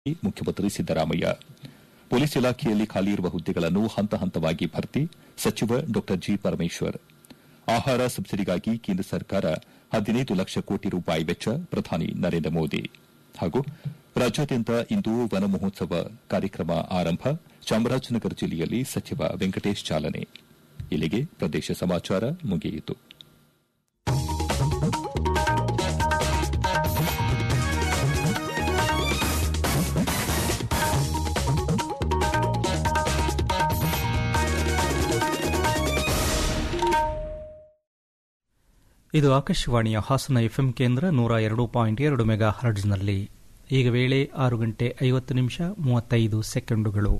ಮುಖ್ಯಮಂತ್ರಿ ಸಿದ್ದರಾಮಯ್ಯ ಪೊಲೀಸ್ ಇಲಾಖೆಯಲ್ಲಿ ಖಾಲಿ ಇರುವ ಹುದ್ದೆಗಳನ್ನು ಹಂತ ಹಂತವಾಗಿ ಭರ್ತಿ ಸಚಿವ ಡಾ ಜಿ ಪರಮೇಶ್ವರ್ ಆಹಾರ ಸಬ್ಸಿಡಿಗಾಗಿ ಕೇಂದ್ರ ಸರ್ಕಾರ ಹದಿನೈದು ಲಕ್ಷ ಕೋಟಿ ರೂಪಾಯಿ ವೆಚ್ಚ ಪ್ರಧಾನಿ ನರೇಂದ್ರ ಮೋದಿ ಹಾಗೂ ರಾಜ್ಯಾದ್ಯಂತ ಇಂದು ವನ ಮಹೋತ್ಸವ ಕಾರ್ಯಕ್ರಮ ಆರಂಭ ಚಾಮರಾಜನಗರ ಜಿಲ್ಲೆಯಲ್ಲಿ ಸಚಿವ ವೆಂಕಟೇಶ್ ಚಾಲನೆ ಇಲ್ಲಿಗೆ ಪ್ರದೇಶ ಸಮಾಚಾರ ಮುಗಿಯಿತು ಇದು ಆಕಾಶವಾಣಿಯ ಹಾಸನ ಎಫ್ಎಂ ಕೇಂದ್ರ ನೂರ ಎರಡು ಪಾಯಿಂಟ್ ಎರಡು ಮೆಗಾ ಹರ್ಡ್ಸ್ನಲ್ಲಿ ಈಗ ವೇಳೆ ಆರು ಗಂಟೆ ಐವತ್ತು ನಿಮಿಷ ಮೂವತ್ತೈದು ಸೆಕೆಂಡುಗಳು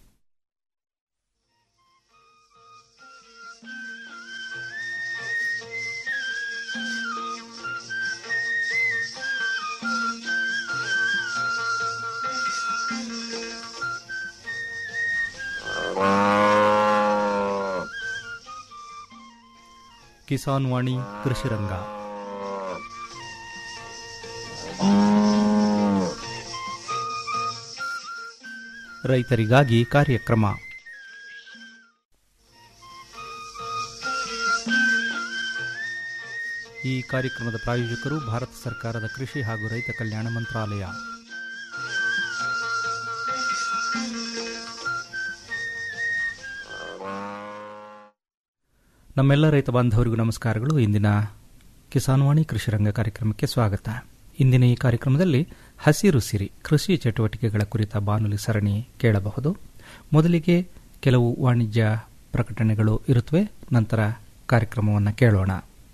ಕಿಸಾನ್ ವಾಣಿ ಕೃಷಿರಂಗ ರೈತರಿಗಾಗಿ ಕಾರ್ಯಕ್ರಮ ಈ ಕಾರ್ಯಕ್ರಮದ ಪ್ರಾಯೋಜಕರು ಭಾರತ ಸರ್ಕಾರದ ಕೃಷಿ ಹಾಗೂ ರೈತ ಕಲ್ಯಾಣ ಮಂತ್ರಾಲಯ ನಮ್ಮೆಲ್ಲ ರೈತ ಬಾಂಧವರಿಗೂ ನಮಸ್ಕಾರಗಳು ಇಂದಿನ ಕಿಸಾನ್ವಾಣಿ ಕೃಷಿರಂಗ ಕಾರ್ಯಕ್ರಮಕ್ಕೆ ಸ್ವಾಗತ ಇಂದಿನ ಈ ಕಾರ್ಯಕ್ರಮದಲ್ಲಿ ಹಸಿರು ಸಿರಿ ಕೃಷಿ ಚಟುವಟಿಕೆಗಳ ಕುರಿತ ಬಾನುಲಿ ಸರಣಿ ಕೇಳಬಹುದು ಮೊದಲಿಗೆ ಕೆಲವು ವಾಣಿಜ್ಯ ಪ್ರಕಟಣೆಗಳು ಇರುತ್ತವೆ ನಂತರ ಕಾರ್ಯಕ್ರಮವನ್ನು ಕೇಳೋಣ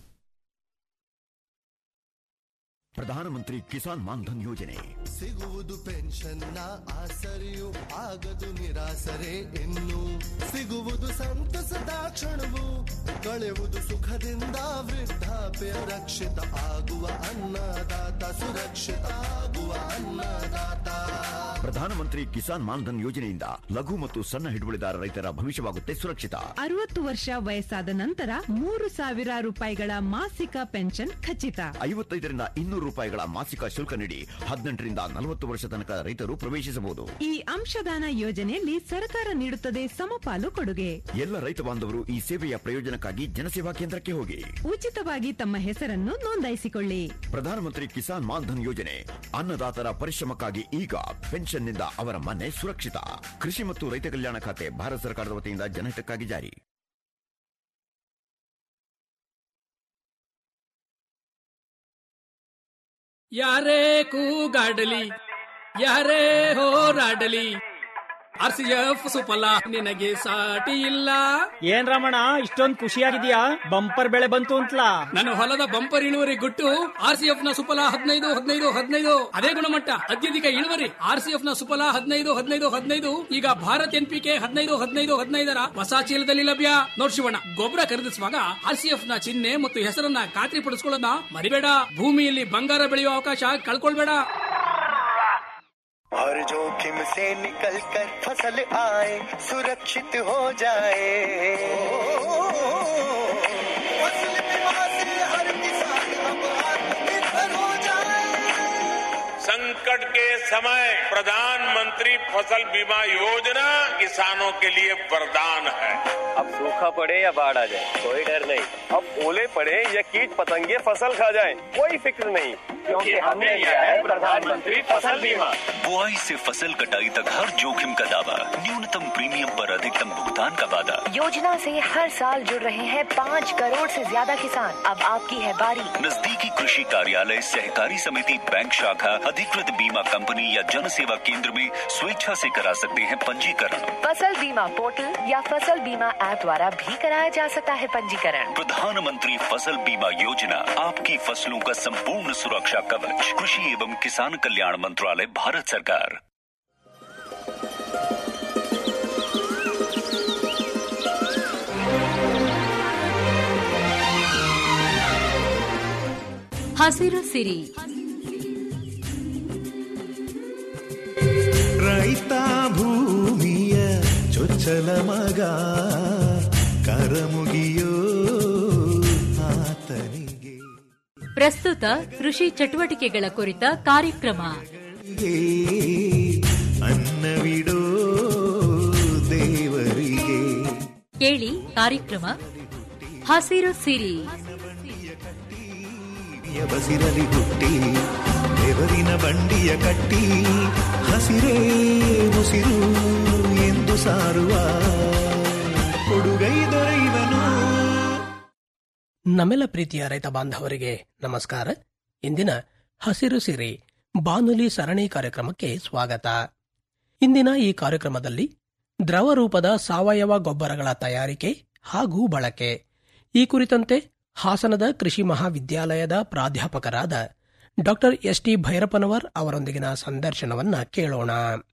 ಪ್ರಧಾನಮಂತ್ರಿ ಕಿಸಾನ್ ಮಾನ್ಧನ್ ಯೋಜನೆ ಸಿಗುವುದು ಪೆನ್ಷನ್ನ ಆಸರೆಯು ಆಗದು ನಿರಾಸರೆ ಇನ್ನು ಸಿಗುವುದು ಸಂತಸದ ಕ್ಷಣವು ಕಳೆಯುವುದು ಸುಖದಿಂದ ವೃದ್ಧಾಪ್ಯ ರಕ್ಷಿತ ಆಗುವ ಅನ್ನದಾತ ಸುರಕ್ಷಿತ ಆಗುವ ಅನ್ನದಾತ ಪ್ರಧಾನಮಂತ್ರಿ ಕಿಸಾನ್ ಮಾನ್ಧನ್ ಯೋಜನೆಯಿಂದ ಲಘು ಮತ್ತು ಸಣ್ಣ ಹಿಡುವಳಿದಾರ ರೈತರ ಭವಿಷ್ಯವಾಗುತ್ತೆ ಸುರಕ್ಷಿತ ಅರವತ್ತು ವರ್ಷ ವಯಸ್ಸಾದ ನಂತರ ಮೂರು ಸಾವಿರ ರೂಪಾಯಿಗಳ ಮಾಸಿಕ ಪೆನ್ಷನ್ ಖಚಿತ ಐವತ್ತೈದರಿಂದ ಇನ್ನೂರು ರೂಪಾಯಿಗಳ ಮಾಸಿಕ ಶುಲ್ಕ ನೀಡಿ ಹದಿನೆಂಟರಿಂದ ನಲವತ್ತು ವರ್ಷ ತನಕ ರೈತರು ಪ್ರವೇಶಿಸಬಹುದು ಈ ಅಂಶದಾನ ಯೋಜನೆಯಲ್ಲಿ ಸರ್ಕಾರ ನೀಡುತ್ತದೆ ಸಮಪಾಲು ಕೊಡುಗೆ ಎಲ್ಲ ರೈತ ಬಾಂಧವರು ಈ ಸೇವೆಯ ಪ್ರಯೋಜನಕ್ಕಾಗಿ ಜನಸೇವಾ ಕೇಂದ್ರಕ್ಕೆ ಹೋಗಿ ಉಚಿತವಾಗಿ ತಮ್ಮ ಹೆಸರನ್ನು ನೋಂದಾಯಿಸಿಕೊಳ್ಳಿ ಪ್ರಧಾನಮಂತ್ರಿ ಕಿಸಾನ್ ಮಾನ್ಧನ್ ಯೋಜನೆ ಅನ್ನದಾತರ ಪರಿಶ್ರಮಕ್ಕಾಗಿ ಈಗ ಪೆನ್ಷನ್ನಿಂದ ಅವರ ಮನೆ ಸುರಕ್ಷಿತ ಕೃಷಿ ಮತ್ತು ರೈತ ಕಲ್ಯಾಣ ಖಾತೆ ಭಾರತ ಸರ್ಕಾರದ ವತಿಯಿಂದ ಜನಹಿತಕ್ಕಾಗಿ ಜಾರಿ ಯಾರೇ ಕೂಗಾಡಲಿ ಯಾರೇ ಹೋರಾಡಲಿ ಆರ್ ಸಿ ಎಫ್ ಸುಫಲ ನಿನಗೆ ಸಾಟಿ ಇಲ್ಲ ಏನ್ ರಮಣ ಇಷ್ಟೊಂದ್ ಖುಷಿಯಾಗಿದ್ಯಾ ಬಂಪರ್ ಬೆಳೆ ಬಂತು ಅಂತಲಾ ನನ್ನ ಹೊಲದ ಬಂಪರ್ ಇಳುವರಿ ಗುಟ್ಟು ಆರ್ ಸಿ ಎಫ್ ನ ಸುಫಲ ಹದಿನೈದು ಹದಿನೈದು ಹದಿನೈದು ಅದೇ ಗುಣಮಟ್ಟ ಅತ್ಯಧಿಕ ಇಳುವರಿ ಆರ್ ಸಿ ಎಫ್ ನ ಸುಫಲ ಹದಿನೈದು ಹದಿನೈದು ಹದಿನೈದು ಈಗ ಭಾರತ್ ಎನ್ ಪಿ ಕೆ ಹದಿನೈದು ಹದಿನೈದು ಹದಿನೈದರ ಹೊಸ ಚೀಲದಲ್ಲಿ ಲಭ್ಯ ನೋಡ್ ಶಿವಣ್ಣ ಗೊಬ್ಬರ ಖರೀದಿಸುವಾಗ ಆರ್ ಸಿ ಎಫ್ ನ ಚಿಹ್ನೆ ಮತ್ತು ಹೆಸರನ್ನ ಖಾತ್ರಿಪಡಿಸಿಕೊಳ್ಳೋದನ್ನ ಮರಿಬೇಡ ಭೂಮಿಯಲ್ಲಿ ಬಂಗಾರ ಬೆಳೆಯುವ ಅವಕಾಶ ಕಳ್ಕೊಳ್ಬೇಡ हर जोखिम से निकल कर फसल आए सुरक्षित हो जाए फसल बीमा से हर किसान अब आत्मनिर्भर हो जाए संकट के समय प्रधानमंत्री फसल बीमा योजना किसानों के लिए वरदान है अब सूखा पड़े या बाढ़ आ जाए कोई डर नहीं अब ओले पड़े या कीट पतंगे फसल खा जाए कोई फिक्र नहीं क्योंकि हमने लिया है प्रधानमंत्री फसल बीमा बुआई से फसल कटाई तक हर जोखिम का दावा न्यूनतम प्रीमियम पर अधिकतम भुगतान का वादा योजना से हर साल जुड़ रहे हैं पाँच करोड़ से ज्यादा किसान अब आपकी है बारी नजदीकी कृषि कार्यालय सहकारी समिति बैंक शाखा अधिकृत बीमा कंपनी या जन सेवा केंद्र में स्वेच्छा से करा सकते हैं पंजीकरण फसल बीमा पोर्टल या फसल बीमा ऐप द्वारा भी कराया जा सकता है पंजीकरण प्रधानमंत्री फसल बीमा योजना आपकी फसलों का संपूर्ण सुरक्षा कवच कृषि एवं किसान कल्याण मंत्रालय भारत सरकार ಹಸಿರು ಸಿರಿ ರೈತ ಭೂಮಿಯ ಚೊಚ್ಚಲ ಮಗ ಕರಮುಗಿಯೋ ಆತನಿಗೆ ಪ್ರಸ್ತುತ ಕೃಷಿ ಚಟುವಟಿಕೆಗಳ ಕುರಿತ ಕಾರ್ಯಕ್ರಮ ಕೇಳಿ ಕಾರ್ಯಕ್ರಮ ಹಸಿರು ಸಿರಿ ಬಸಿರಲಿ ಹುಟ್ಟಿ ಬೆವರಿನ ಬಂಡಿಯ ಕಟ್ಟಿ ಹಸಿರೇ ಉಸಿರು ಎಂದು ಸಾರುವ ಕೊಡುಗೈ ದೊರೆಯುವನು ನಮ್ಮೆಲ್ಲ ಪ್ರೀತಿಯ ರೈತ ಬಾಂಧವರಿಗೆ ನಮಸ್ಕಾರ ಇಂದಿನ ಹಸಿರು ಸಿರಿ ಬಾನುಲಿ ಸರಣಿ ಕಾರ್ಯಕ್ರಮಕ್ಕೆ ಸ್ವಾಗತ ಇಂದಿನ ಈ ಕಾರ್ಯಕ್ರಮದಲ್ಲಿ ದ್ರವ ರೂಪದ ಸಾವಯವ ಗೊಬ್ಬರಗಳ ತಯಾರಿಕೆ ಹಾಗೂ ಬಳಕೆ ಈ ಕುರಿತಂತೆ ಹಾಸನದ ಕೃಷಿ ಮಹಾವಿದ್ಯಾಲಯದ ಪ್ರಾಧ್ಯಾಪಕರಾದ ಡಾಕ್ಟರ್ ಎಸ್ ಟಿ ಭೈರಪ್ಪನವರ್ ಅವರೊಂದಿಗಿನ ಸಂದರ್ಶನವನ್ನ ಕೇಳೋಣ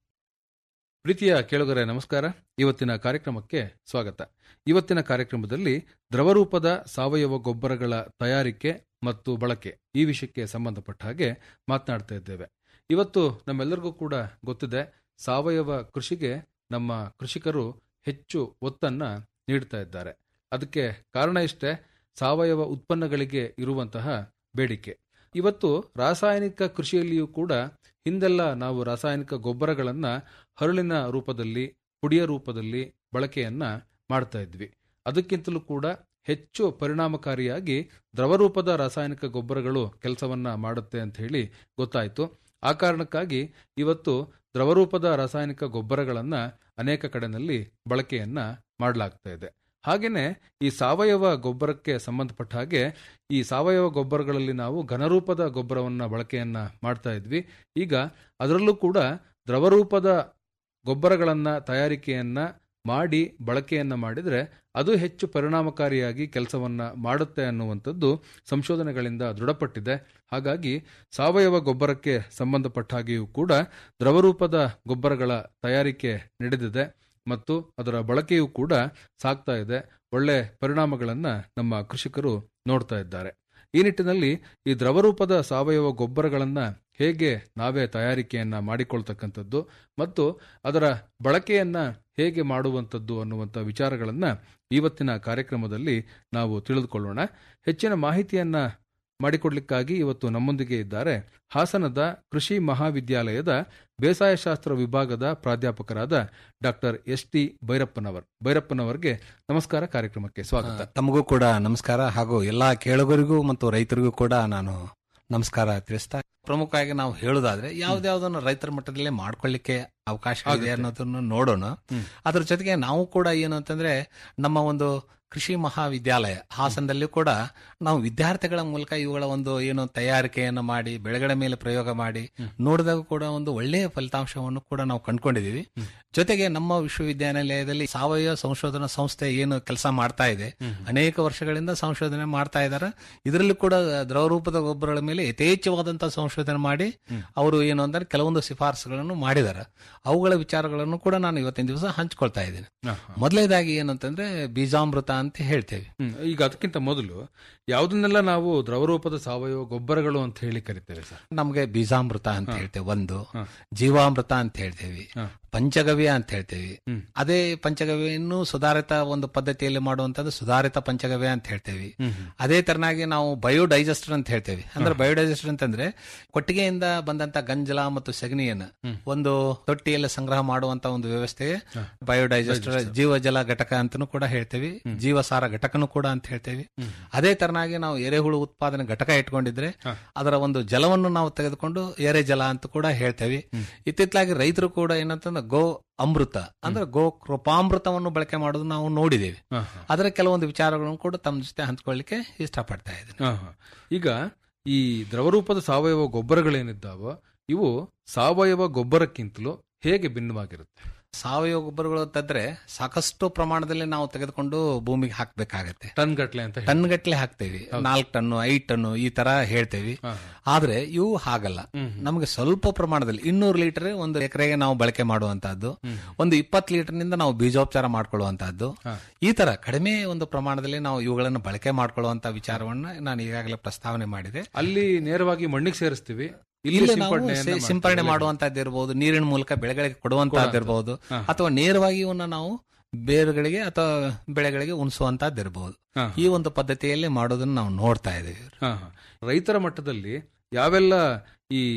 ಪ್ರೀತಿಯ ಕೇಳುಗರೆ ನಮಸ್ಕಾರ ಇವತ್ತಿನ ಕಾರ್ಯಕ್ರಮಕ್ಕೆ ಸ್ವಾಗತ ಇವತ್ತಿನ ಕಾರ್ಯಕ್ರಮದಲ್ಲಿ ದ್ರವರೂಪದ ಸಾವಯವ ಗೊಬ್ಬರಗಳ ತಯಾರಿಕೆ ಮತ್ತು ಬಳಕೆ ಈ ವಿಷಯಕ್ಕೆ ಸಂಬಂಧಪಟ್ಟ ಹಾಗೆ ಮಾತನಾಡ್ತಾ ಇದ್ದೇವೆ ಇವತ್ತು ನಮ್ಮೆಲ್ಲರಿಗೂ ಕೂಡ ಗೊತ್ತಿದೆ ಸಾವಯವ ಕೃಷಿಗೆ ನಮ್ಮ ಕೃಷಿಕರು ಹೆಚ್ಚು ಒತ್ತನ್ನ ನೀಡ್ತಾ ಇದ್ದಾರೆ ಅದಕ್ಕೆ ಕಾರಣ ಇಷ್ಟೇ ಸಾವಯವ ಉತ್ಪನ್ನಗಳಿಗೆ ಇರುವಂತಹ ಬೇಡಿಕೆ ಇವತ್ತು ರಾಸಾಯನಿಕ ಕೃಷಿಯಲ್ಲಿಯೂ ಕೂಡ ಹಿಂದೆಲ್ಲ ನಾವು ರಾಸಾಯನಿಕ ಗೊಬ್ಬರಗಳನ್ನ ಹರಳಿನ ರೂಪದಲ್ಲಿ ಪುಡಿಯ ರೂಪದಲ್ಲಿ ಬಳಕೆಯನ್ನ ಮಾಡ್ತಾ ಇದ್ವಿ ಅದಕ್ಕಿಂತಲೂ ಕೂಡ ಹೆಚ್ಚು ಪರಿಣಾಮಕಾರಿಯಾಗಿ ದ್ರವರೂಪದ ರಾಸಾಯನಿಕ ಗೊಬ್ಬರಗಳು ಕೆಲಸವನ್ನ ಮಾಡುತ್ತೆ ಅಂತ ಹೇಳಿ ಗೊತ್ತಾಯಿತು ಆ ಕಾರಣಕ್ಕಾಗಿ ಇವತ್ತು ದ್ರವರೂಪದ ರಾಸಾಯನಿಕ ಗೊಬ್ಬರಗಳನ್ನ ಅನೇಕ ಕಡೆನಲ್ಲಿ ಬಳಕೆಯನ್ನ ಮಾಡಲಾಗ್ತಾ ಇದೆ ಹಾಗೇನೆ ಈ ಸಾವಯವ ಗೊಬ್ಬರಕ್ಕೆ ಸಂಬಂಧಪಟ್ಟ ಹಾಗೆ ಈ ಸಾವಯವ ಗೊಬ್ಬರಗಳಲ್ಲಿ ನಾವು ಘನರೂಪದ ಗೊಬ್ಬರವನ್ನ ಬಳಕೆಯನ್ನ ಮಾಡ್ತಾ ಇದ್ವಿ ಈಗ ಅದರಲ್ಲೂ ಕೂಡ ದ್ರವರೂಪದ ಗೊಬ್ಬರಗಳನ್ನ ತಯಾರಿಕೆಯನ್ನ ಮಾಡಿ ಬಳಕೆಯನ್ನ ಮಾಡಿದ್ರೆ ಅದು ಹೆಚ್ಚು ಪರಿಣಾಮಕಾರಿಯಾಗಿ ಕೆಲಸವನ್ನ ಮಾಡುತ್ತೆ ಅನ್ನುವಂಥದ್ದು ಸಂಶೋಧನೆಗಳಿಂದ ದೃಢಪಟ್ಟಿದೆ ಹಾಗಾಗಿ ಸಾವಯವ ಗೊಬ್ಬರಕ್ಕೆ ಸಂಬಂಧಪಟ್ಟ ಹಾಗೆಯೂ ಕೂಡ ದ್ರವರೂಪದ ಗೊಬ್ಬರಗಳ ತಯಾರಿಕೆ ನಡೆದಿದೆ ಮತ್ತು ಅದರ ಬಳಕೆಯೂ ಕೂಡ ಸಾಗ್ತಾ ಇದೆ ಒಳ್ಳೆ ಪರಿಣಾಮಗಳನ್ನ ನಮ್ಮ ಕೃಷಿಕರು ನೋಡ್ತಾ ಇದ್ದಾರೆ ಈ ನಿಟ್ಟಿನಲ್ಲಿ ಈ ದ್ರವರೂಪದ ಸಾವಯವ ಗೊಬ್ಬರಗಳನ್ನ ಹೇಗೆ ನಾವೇ ತಯಾರಿಕೆಯನ್ನ ಮಾಡಿಕೊಳ್ತಕ್ಕಂಥದ್ದು ಮತ್ತು ಅದರ ಬಳಕೆಯನ್ನ ಹೇಗೆ ಮಾಡುವಂಥದ್ದು ಅನ್ನುವಂಥ ವಿಚಾರಗಳನ್ನ ಇವತ್ತಿನ ಕಾರ್ಯಕ್ರಮದಲ್ಲಿ ನಾವು ತಿಳಿದುಕೊಳ್ಳೋಣ ಹೆಚ್ಚಿನ ಮಾಹಿತಿಯನ್ನ ಮಾಡಿಕೊಡ್ಲಿಕ್ಕಾಗಿ ಇವತ್ತು ನಮ್ಮೊಂದಿಗೆ ಇದ್ದಾರೆ ಹಾಸನದ ಕೃಷಿ ಮಹಾವಿದ್ಯಾಲಯದ ಬೇಸಾಯ ಶಾಸ್ತ್ರ ವಿಭಾಗದ ಪ್ರಾಧ್ಯಾಪಕರಾದ ಡಾಕ್ಟರ್ ಎಸ್ ಟಿ ಭೈರಪ್ಪನವರ್ ಭೈರಪ್ಪನವರ್ಗೆ ನಮಸ್ಕಾರ ಕಾರ್ಯಕ್ರಮಕ್ಕೆ ಸ್ವಾಗತ ತಮಗೂ ಕೂಡ ನಮಸ್ಕಾರ ಹಾಗೂ ಎಲ್ಲಾ ಕೇಳುಗರಿಗೂ ಮತ್ತು ರೈತರಿಗೂ ಕೂಡ ನಾನು ನಮಸ್ಕಾರ ತಿಳಿಸ್ತಾ ಪ್ರಮುಖವಾಗಿ ನಾವು ಹೇಳುದಾದ್ರೆ ಯಾವ್ದಾವ್ದನ್ನು ರೈತರ ಮಟ್ಟದಲ್ಲೇ ಮಾಡ್ಕೊಳ್ಳಿಕ್ಕೆ ಅವಕಾಶ ಇದೆ ಆಗುತ್ತೆ. ಅನ್ನೋದನ್ನು ನೋಡೋಣ ಅದ್ರ ಜೊತೆಗೆ ನಾವು ಕೂಡ ಏನು ಅಂತಂದ್ರೆ ನಮ್ಮ ಒಂದು ಕೃಷಿ ಮಹಾವಿದ್ಯಾಲಯ ಹಾಸನದಲ್ಲಿ ಕೂಡ ನಾವು ವಿದ್ಯಾರ್ಥಿಗಳ ಮೂಲಕ ಇವುಗಳ ಒಂದು ಏನು ತಯಾರಿಕೆಯನ್ನು ಮಾಡಿ ಬೆಳೆಗಳ ಮೇಲೆ ಪ್ರಯೋಗ ಮಾಡಿ ನೋಡಿದಾಗ ಕೂಡ ಒಂದು ಒಳ್ಳೆಯ ಫಲಿತಾಂಶವನ್ನು ಕೂಡ ನಾವು ಕಂಡುಕೊಂಡಿದೀವಿ ಜೊತೆಗೆ ನಮ್ಮ ವಿಶ್ವವಿದ್ಯಾನಿಲಯದಲ್ಲಿ ಸಾವಯವ ಸಂಶೋಧನಾ ಸಂಸ್ಥೆ ಏನು ಕೆಲಸ ಮಾಡ್ತಾ ಇದೆ ಅನೇಕ ವರ್ಷಗಳಿಂದ ಸಂಶೋಧನೆ ಮಾಡ್ತಾ ಇದ್ದಾರೆ ಇದರಲ್ಲಿ ಕೂಡ ದ್ರವರೂಪದ ಗೊಬ್ಬರಗಳ ಮೇಲೆ ಯಥೇಚ್ಛವಾದಂತಹ ಸಂಶೋಧನೆ ಮಾಡಿ ಅವರು ಏನು ಅಂದ್ರೆ ಕೆಲವೊಂದು ಶಿಫಾರಸುಗಳನ್ನು ಮಾಡಿದ್ದಾರೆ ಅವುಗಳ ವಿಚಾರಗಳನ್ನು ಕೂಡ ನಾನು ಇವತ್ತಿನ ದಿವಸ ಹಂಚ್ಕೊಳ್ತಾ ಇದ್ದೇನೆ ಮೊದಲನೇದಾಗಿ ಏನಂತಂದ್ರೆ ಬೀಜಾಮೃತ ಅಂತ ಹೇಳ್ತೇವೆ ಹ್ಮ್. ಈಗ ಅದಕ್ಕಿಂತ ಮೊದಲು ಯಾವುದನ್ನೆಲ್ಲ ನಾವು ದ್ರವರೂಪದ ಸಾವಯವ ಗೊಬ್ಬರಗಳು ಅಂತ ಹೇಳಿ ಕರಿತೇವೆ ಸರ್ ನಮಗೆ ಬೀಜಾಮೃತ ಅಂತ ಹೇಳ್ತೇವೆ ಒಂದು ಜೀವಾಮೃತ ಅಂತ ಹೇಳ್ತೇವೆ ಪಂಚಗವ್ಯ ಅಂತ ಹೇಳ್ತೇವೆ ಅದೇ ಪಂಚಗವ್ಯನ್ನು ಸುಧಾರಿತ ಒಂದು ಪದ್ಧತಿಯಲ್ಲಿ ಮಾಡುವಂತದ್ದು ಸುಧಾರಿತ ಪಂಚಗವ್ಯ ಅಂತ ಹೇಳ್ತೇವೆ ಅದೇ ತರನಾಗಿ ನಾವು ಬಯೋಡೈಜೆಸ್ಟರ್ ಅಂತ ಹೇಳ್ತೇವೆ ಅಂದ್ರೆ ಬಯೋಡೈಜೆಸ್ಟರ್ ಅಂತಂದ್ರೆ ಕೊಟ್ಟಿಗೆಯಿಂದ ಬಂದಂತ ಗಂಜಲ ಮತ್ತು ಸಗಣಿಯನ್ನ ಒಂದು ತೊಟ್ಟಿಯಲ್ಲಿ ಸಂಗ್ರಹ ಮಾಡುವಂತ ಒಂದು ವ್ಯವಸ್ಥೆಗೆ ಬಯೋಡೈಜೆಸ್ಟರ್ ಜೀವಜಲ ಘಟಕ ಅಂತಾನೂ ಕೂಡ ಹೇಳ್ತೇವೆ ಜೀವಸಾರ ಘಟಕನು ಕೂಡ ಅಂತ ಹೇಳ್ತೇವೆ ಅದೇ ತರನಾಗಿ ನಾವು ಎರೆಹುಳು ಉತ್ಪಾದನೆ ಘಟಕ ಇಟ್ಕೊಂಡಿದ್ರೆ ಅದರ ಒಂದು ಜಲವನ್ನು ನಾವು ತೆಗೆದುಕೊಂಡು ಎರೆ ಜಲ ಅಂತ ಕೂಡ ಹೇಳ್ತೇವೆ ಇತ್ತಿತ್ತಲಾಗಿ ರೈತರು ಕೂಡ ಏನಂತಂದ್ರೆ ಗೋ ಅಮೃತ ಅಂದ್ರೆ ಗೋ ಕೃಪಾಮೃತವನ್ನು ಬಳಕೆ ಮಾಡೋದು ನಾವು ನೋಡಿದ್ದೇವೆ ಅದರ ಕೆಲವೊಂದು ವಿಚಾರಗಳನ್ನು ಕೂಡ ತಮ್ಮ ಜೊತೆ ಹಂಚ್ಕೊಳ್ಳಿಕ್ಕೆ ಇಷ್ಟಪಡ್ತಾ ಇದ್ದೀನಿ ಹಾ, ಹಾ. ಈಗ ಈ ದ್ರವರೂಪದ ಸಾವಯವ ಗೊಬ್ಬರಗಳೇನಿದ್ದಾವೋ ಇವು ಸಾವಯವ ಗೊಬ್ಬರಕ್ಕಿಂತಲೂ ಹೇಗೆ ಭಿನ್ನವಾಗಿರುತ್ತೆ ಸಾವಯವ ಗೊಬ್ಬರಗಳು ಅಂತಂದ್ರೆ ಸಾಕಷ್ಟು ಪ್ರಮಾಣದಲ್ಲಿ ನಾವು ತೆಗೆದುಕೊಂಡು ಭೂಮಿಗೆ ಹಾಕ್ಬೇಕಾಗತ್ತೆ ಟನ್ ಗಟ್ಲೆ ಅಂತ ಹೇಳಿ. ಟನ್ ಗಟ್ಲೆ ಹಾಕ್ತೇವೆ ನಾಲ್ಕು ಟನ್ನು ಐದು ಟನ್ನು ಈ ತರ ಹೇಳ್ತೇವೆ ಆದ್ರೆ ಇವು ಹಾಗಲ್ಲ ನಮಗೆ ಸ್ವಲ್ಪ ಪ್ರಮಾಣದಲ್ಲಿ ಇನ್ನೂರು ಲೀಟರ್ ಒಂದು ಎಕರೆಗೆ ನಾವು ಬಳಕೆ ಮಾಡುವಂತಹದ್ದು ಒಂದು ಇಪ್ಪತ್ತು ಲೀಟರ್ ನಿಂದ ನಾವು ಬೀಜೋಪಚಾರ ಮಾಡ್ಕೊಳ್ಳುವಂತಹದ್ದು ಈ ತರ ಕಡಿಮೆ ಒಂದು ಪ್ರಮಾಣದಲ್ಲಿ ನಾವು ಇವುಗಳನ್ನು ಬಳಕೆ ಮಾಡ್ಕೊಳ್ಳುವಂತ ವಿಚಾರವನ್ನ ನಾನು ಈಗಾಗಲೇ ಪ್ರಸ್ತಾವನೆ ಮಾಡಿದೆ ಅಲ್ಲಿ ನೇರವಾಗಿ ಮಣ್ಣಿಗೆ ಸೇರಿಸ್ತೀವಿ ಇಲ್ಲಿ ಇಲ್ಲಿ ನಾವು ಸಿಂಪಡಣೆಯನ್ನ ಸೇ- ಮಾಡ್ತೀವಿ. ಸಿಂಪರಣೆ ಮಾಡುವಂತದ್ದು ಇರಬಹುದು ನೀರಿನ ಮೂಲಕ ಬೆಳೆಗಳಿಗೆ ಕೊಡುವಂತಹದ್ದು ಇರಬಹುದು ಅಥವಾ ನೇರವಾಗಿ ಇವನ್ನ ನಾವು ಬೇರುಗಳಿಗೆ ಅಥವಾ ಬೆಳೆಗಳಿಗೆ ಉಣಿಸುವಂತಹದ್ದು ಇರಬಹುದು ಈ ಒಂದು ಪದ್ಧತಿಯಲ್ಲಿ ಮಾಡೋದನ್ನ ನಾವು ನೋಡ್ತಾ ಇದ್ದೀವಿ ಹಾ, ಹಾ. ರೈತರ ಮಟ್ಟದಲ್ಲಿ ಯಾವೆಲ್ಲ ಈ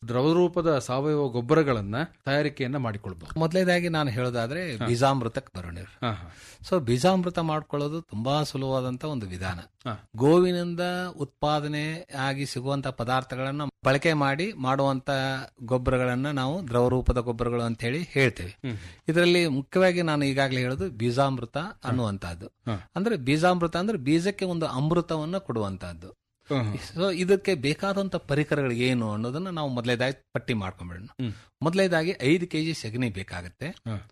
ದ್ರವರೂಪದ ಸಾವಯವ ಗೊಬ್ಬರಗಳನ್ನ ತಯಾರಿಕೆಯನ್ನ ಮಾಡಿಕೊಳ್ಬಹುದು ಮೊದಲೇದಾಗಿ ನಾನು ಹೇಳೋದಾದ್ರೆ ಬೀಜಾಮೃತಕ್ಕೆ ಬರೋಣ ಸೊ ಬೀಜಾಮೃತ ಮಾಡ್ಕೊಳ್ಳೋದು ತುಂಬಾ ಸುಲಭವಾದಂತ ಒಂದು ವಿಧಾನ ಗೋವಿನಿಂದ ಉತ್ಪಾದನೆ ಆಗಿ ಸಿಗುವಂತ ಪದಾರ್ಥಗಳನ್ನ ಬಳಕೆ ಮಾಡಿ ಮಾಡುವಂತ ಗೊಬ್ಬರಗಳನ್ನ ನಾವು ದ್ರವರೂಪದ ಗೊಬ್ಬರಗಳು ಅಂತ ಹೇಳಿ ಹೇಳ್ತೇವೆ ಇದರಲ್ಲಿ ಮುಖ್ಯವಾಗಿ ನಾನು ಈಗಾಗಲೇ ಹೇಳೋದು ಬೀಜಾಮೃತ ಅನ್ನುವಂತಹದ್ದು ಅಂದ್ರೆ ಬೀಜಾಮೃತ ಅಂದ್ರೆ ಬೀಜಕ್ಕೆ ಒಂದು ಅಮೃತವನ್ನ ಕೊಡುವಂತಹದ್ದು ಸೊ ಇದಕ್ಕೆ ಬೇಕಾದಂತ ಪರಿಕರಗಳು ಏನು ಅನ್ನೋದನ್ನ ನಾವು ಮೊದಲೇದಾಗಿ ಪಟ್ಟಿ ಮಾಡ್ಕೊಂಡ್ಬಿಡೋಣ ಮೊದಲೇದಾಗಿ ಐದು ಕೆಜಿ ಸಗಣಿ ಬೇಕಾಗುತ್ತೆ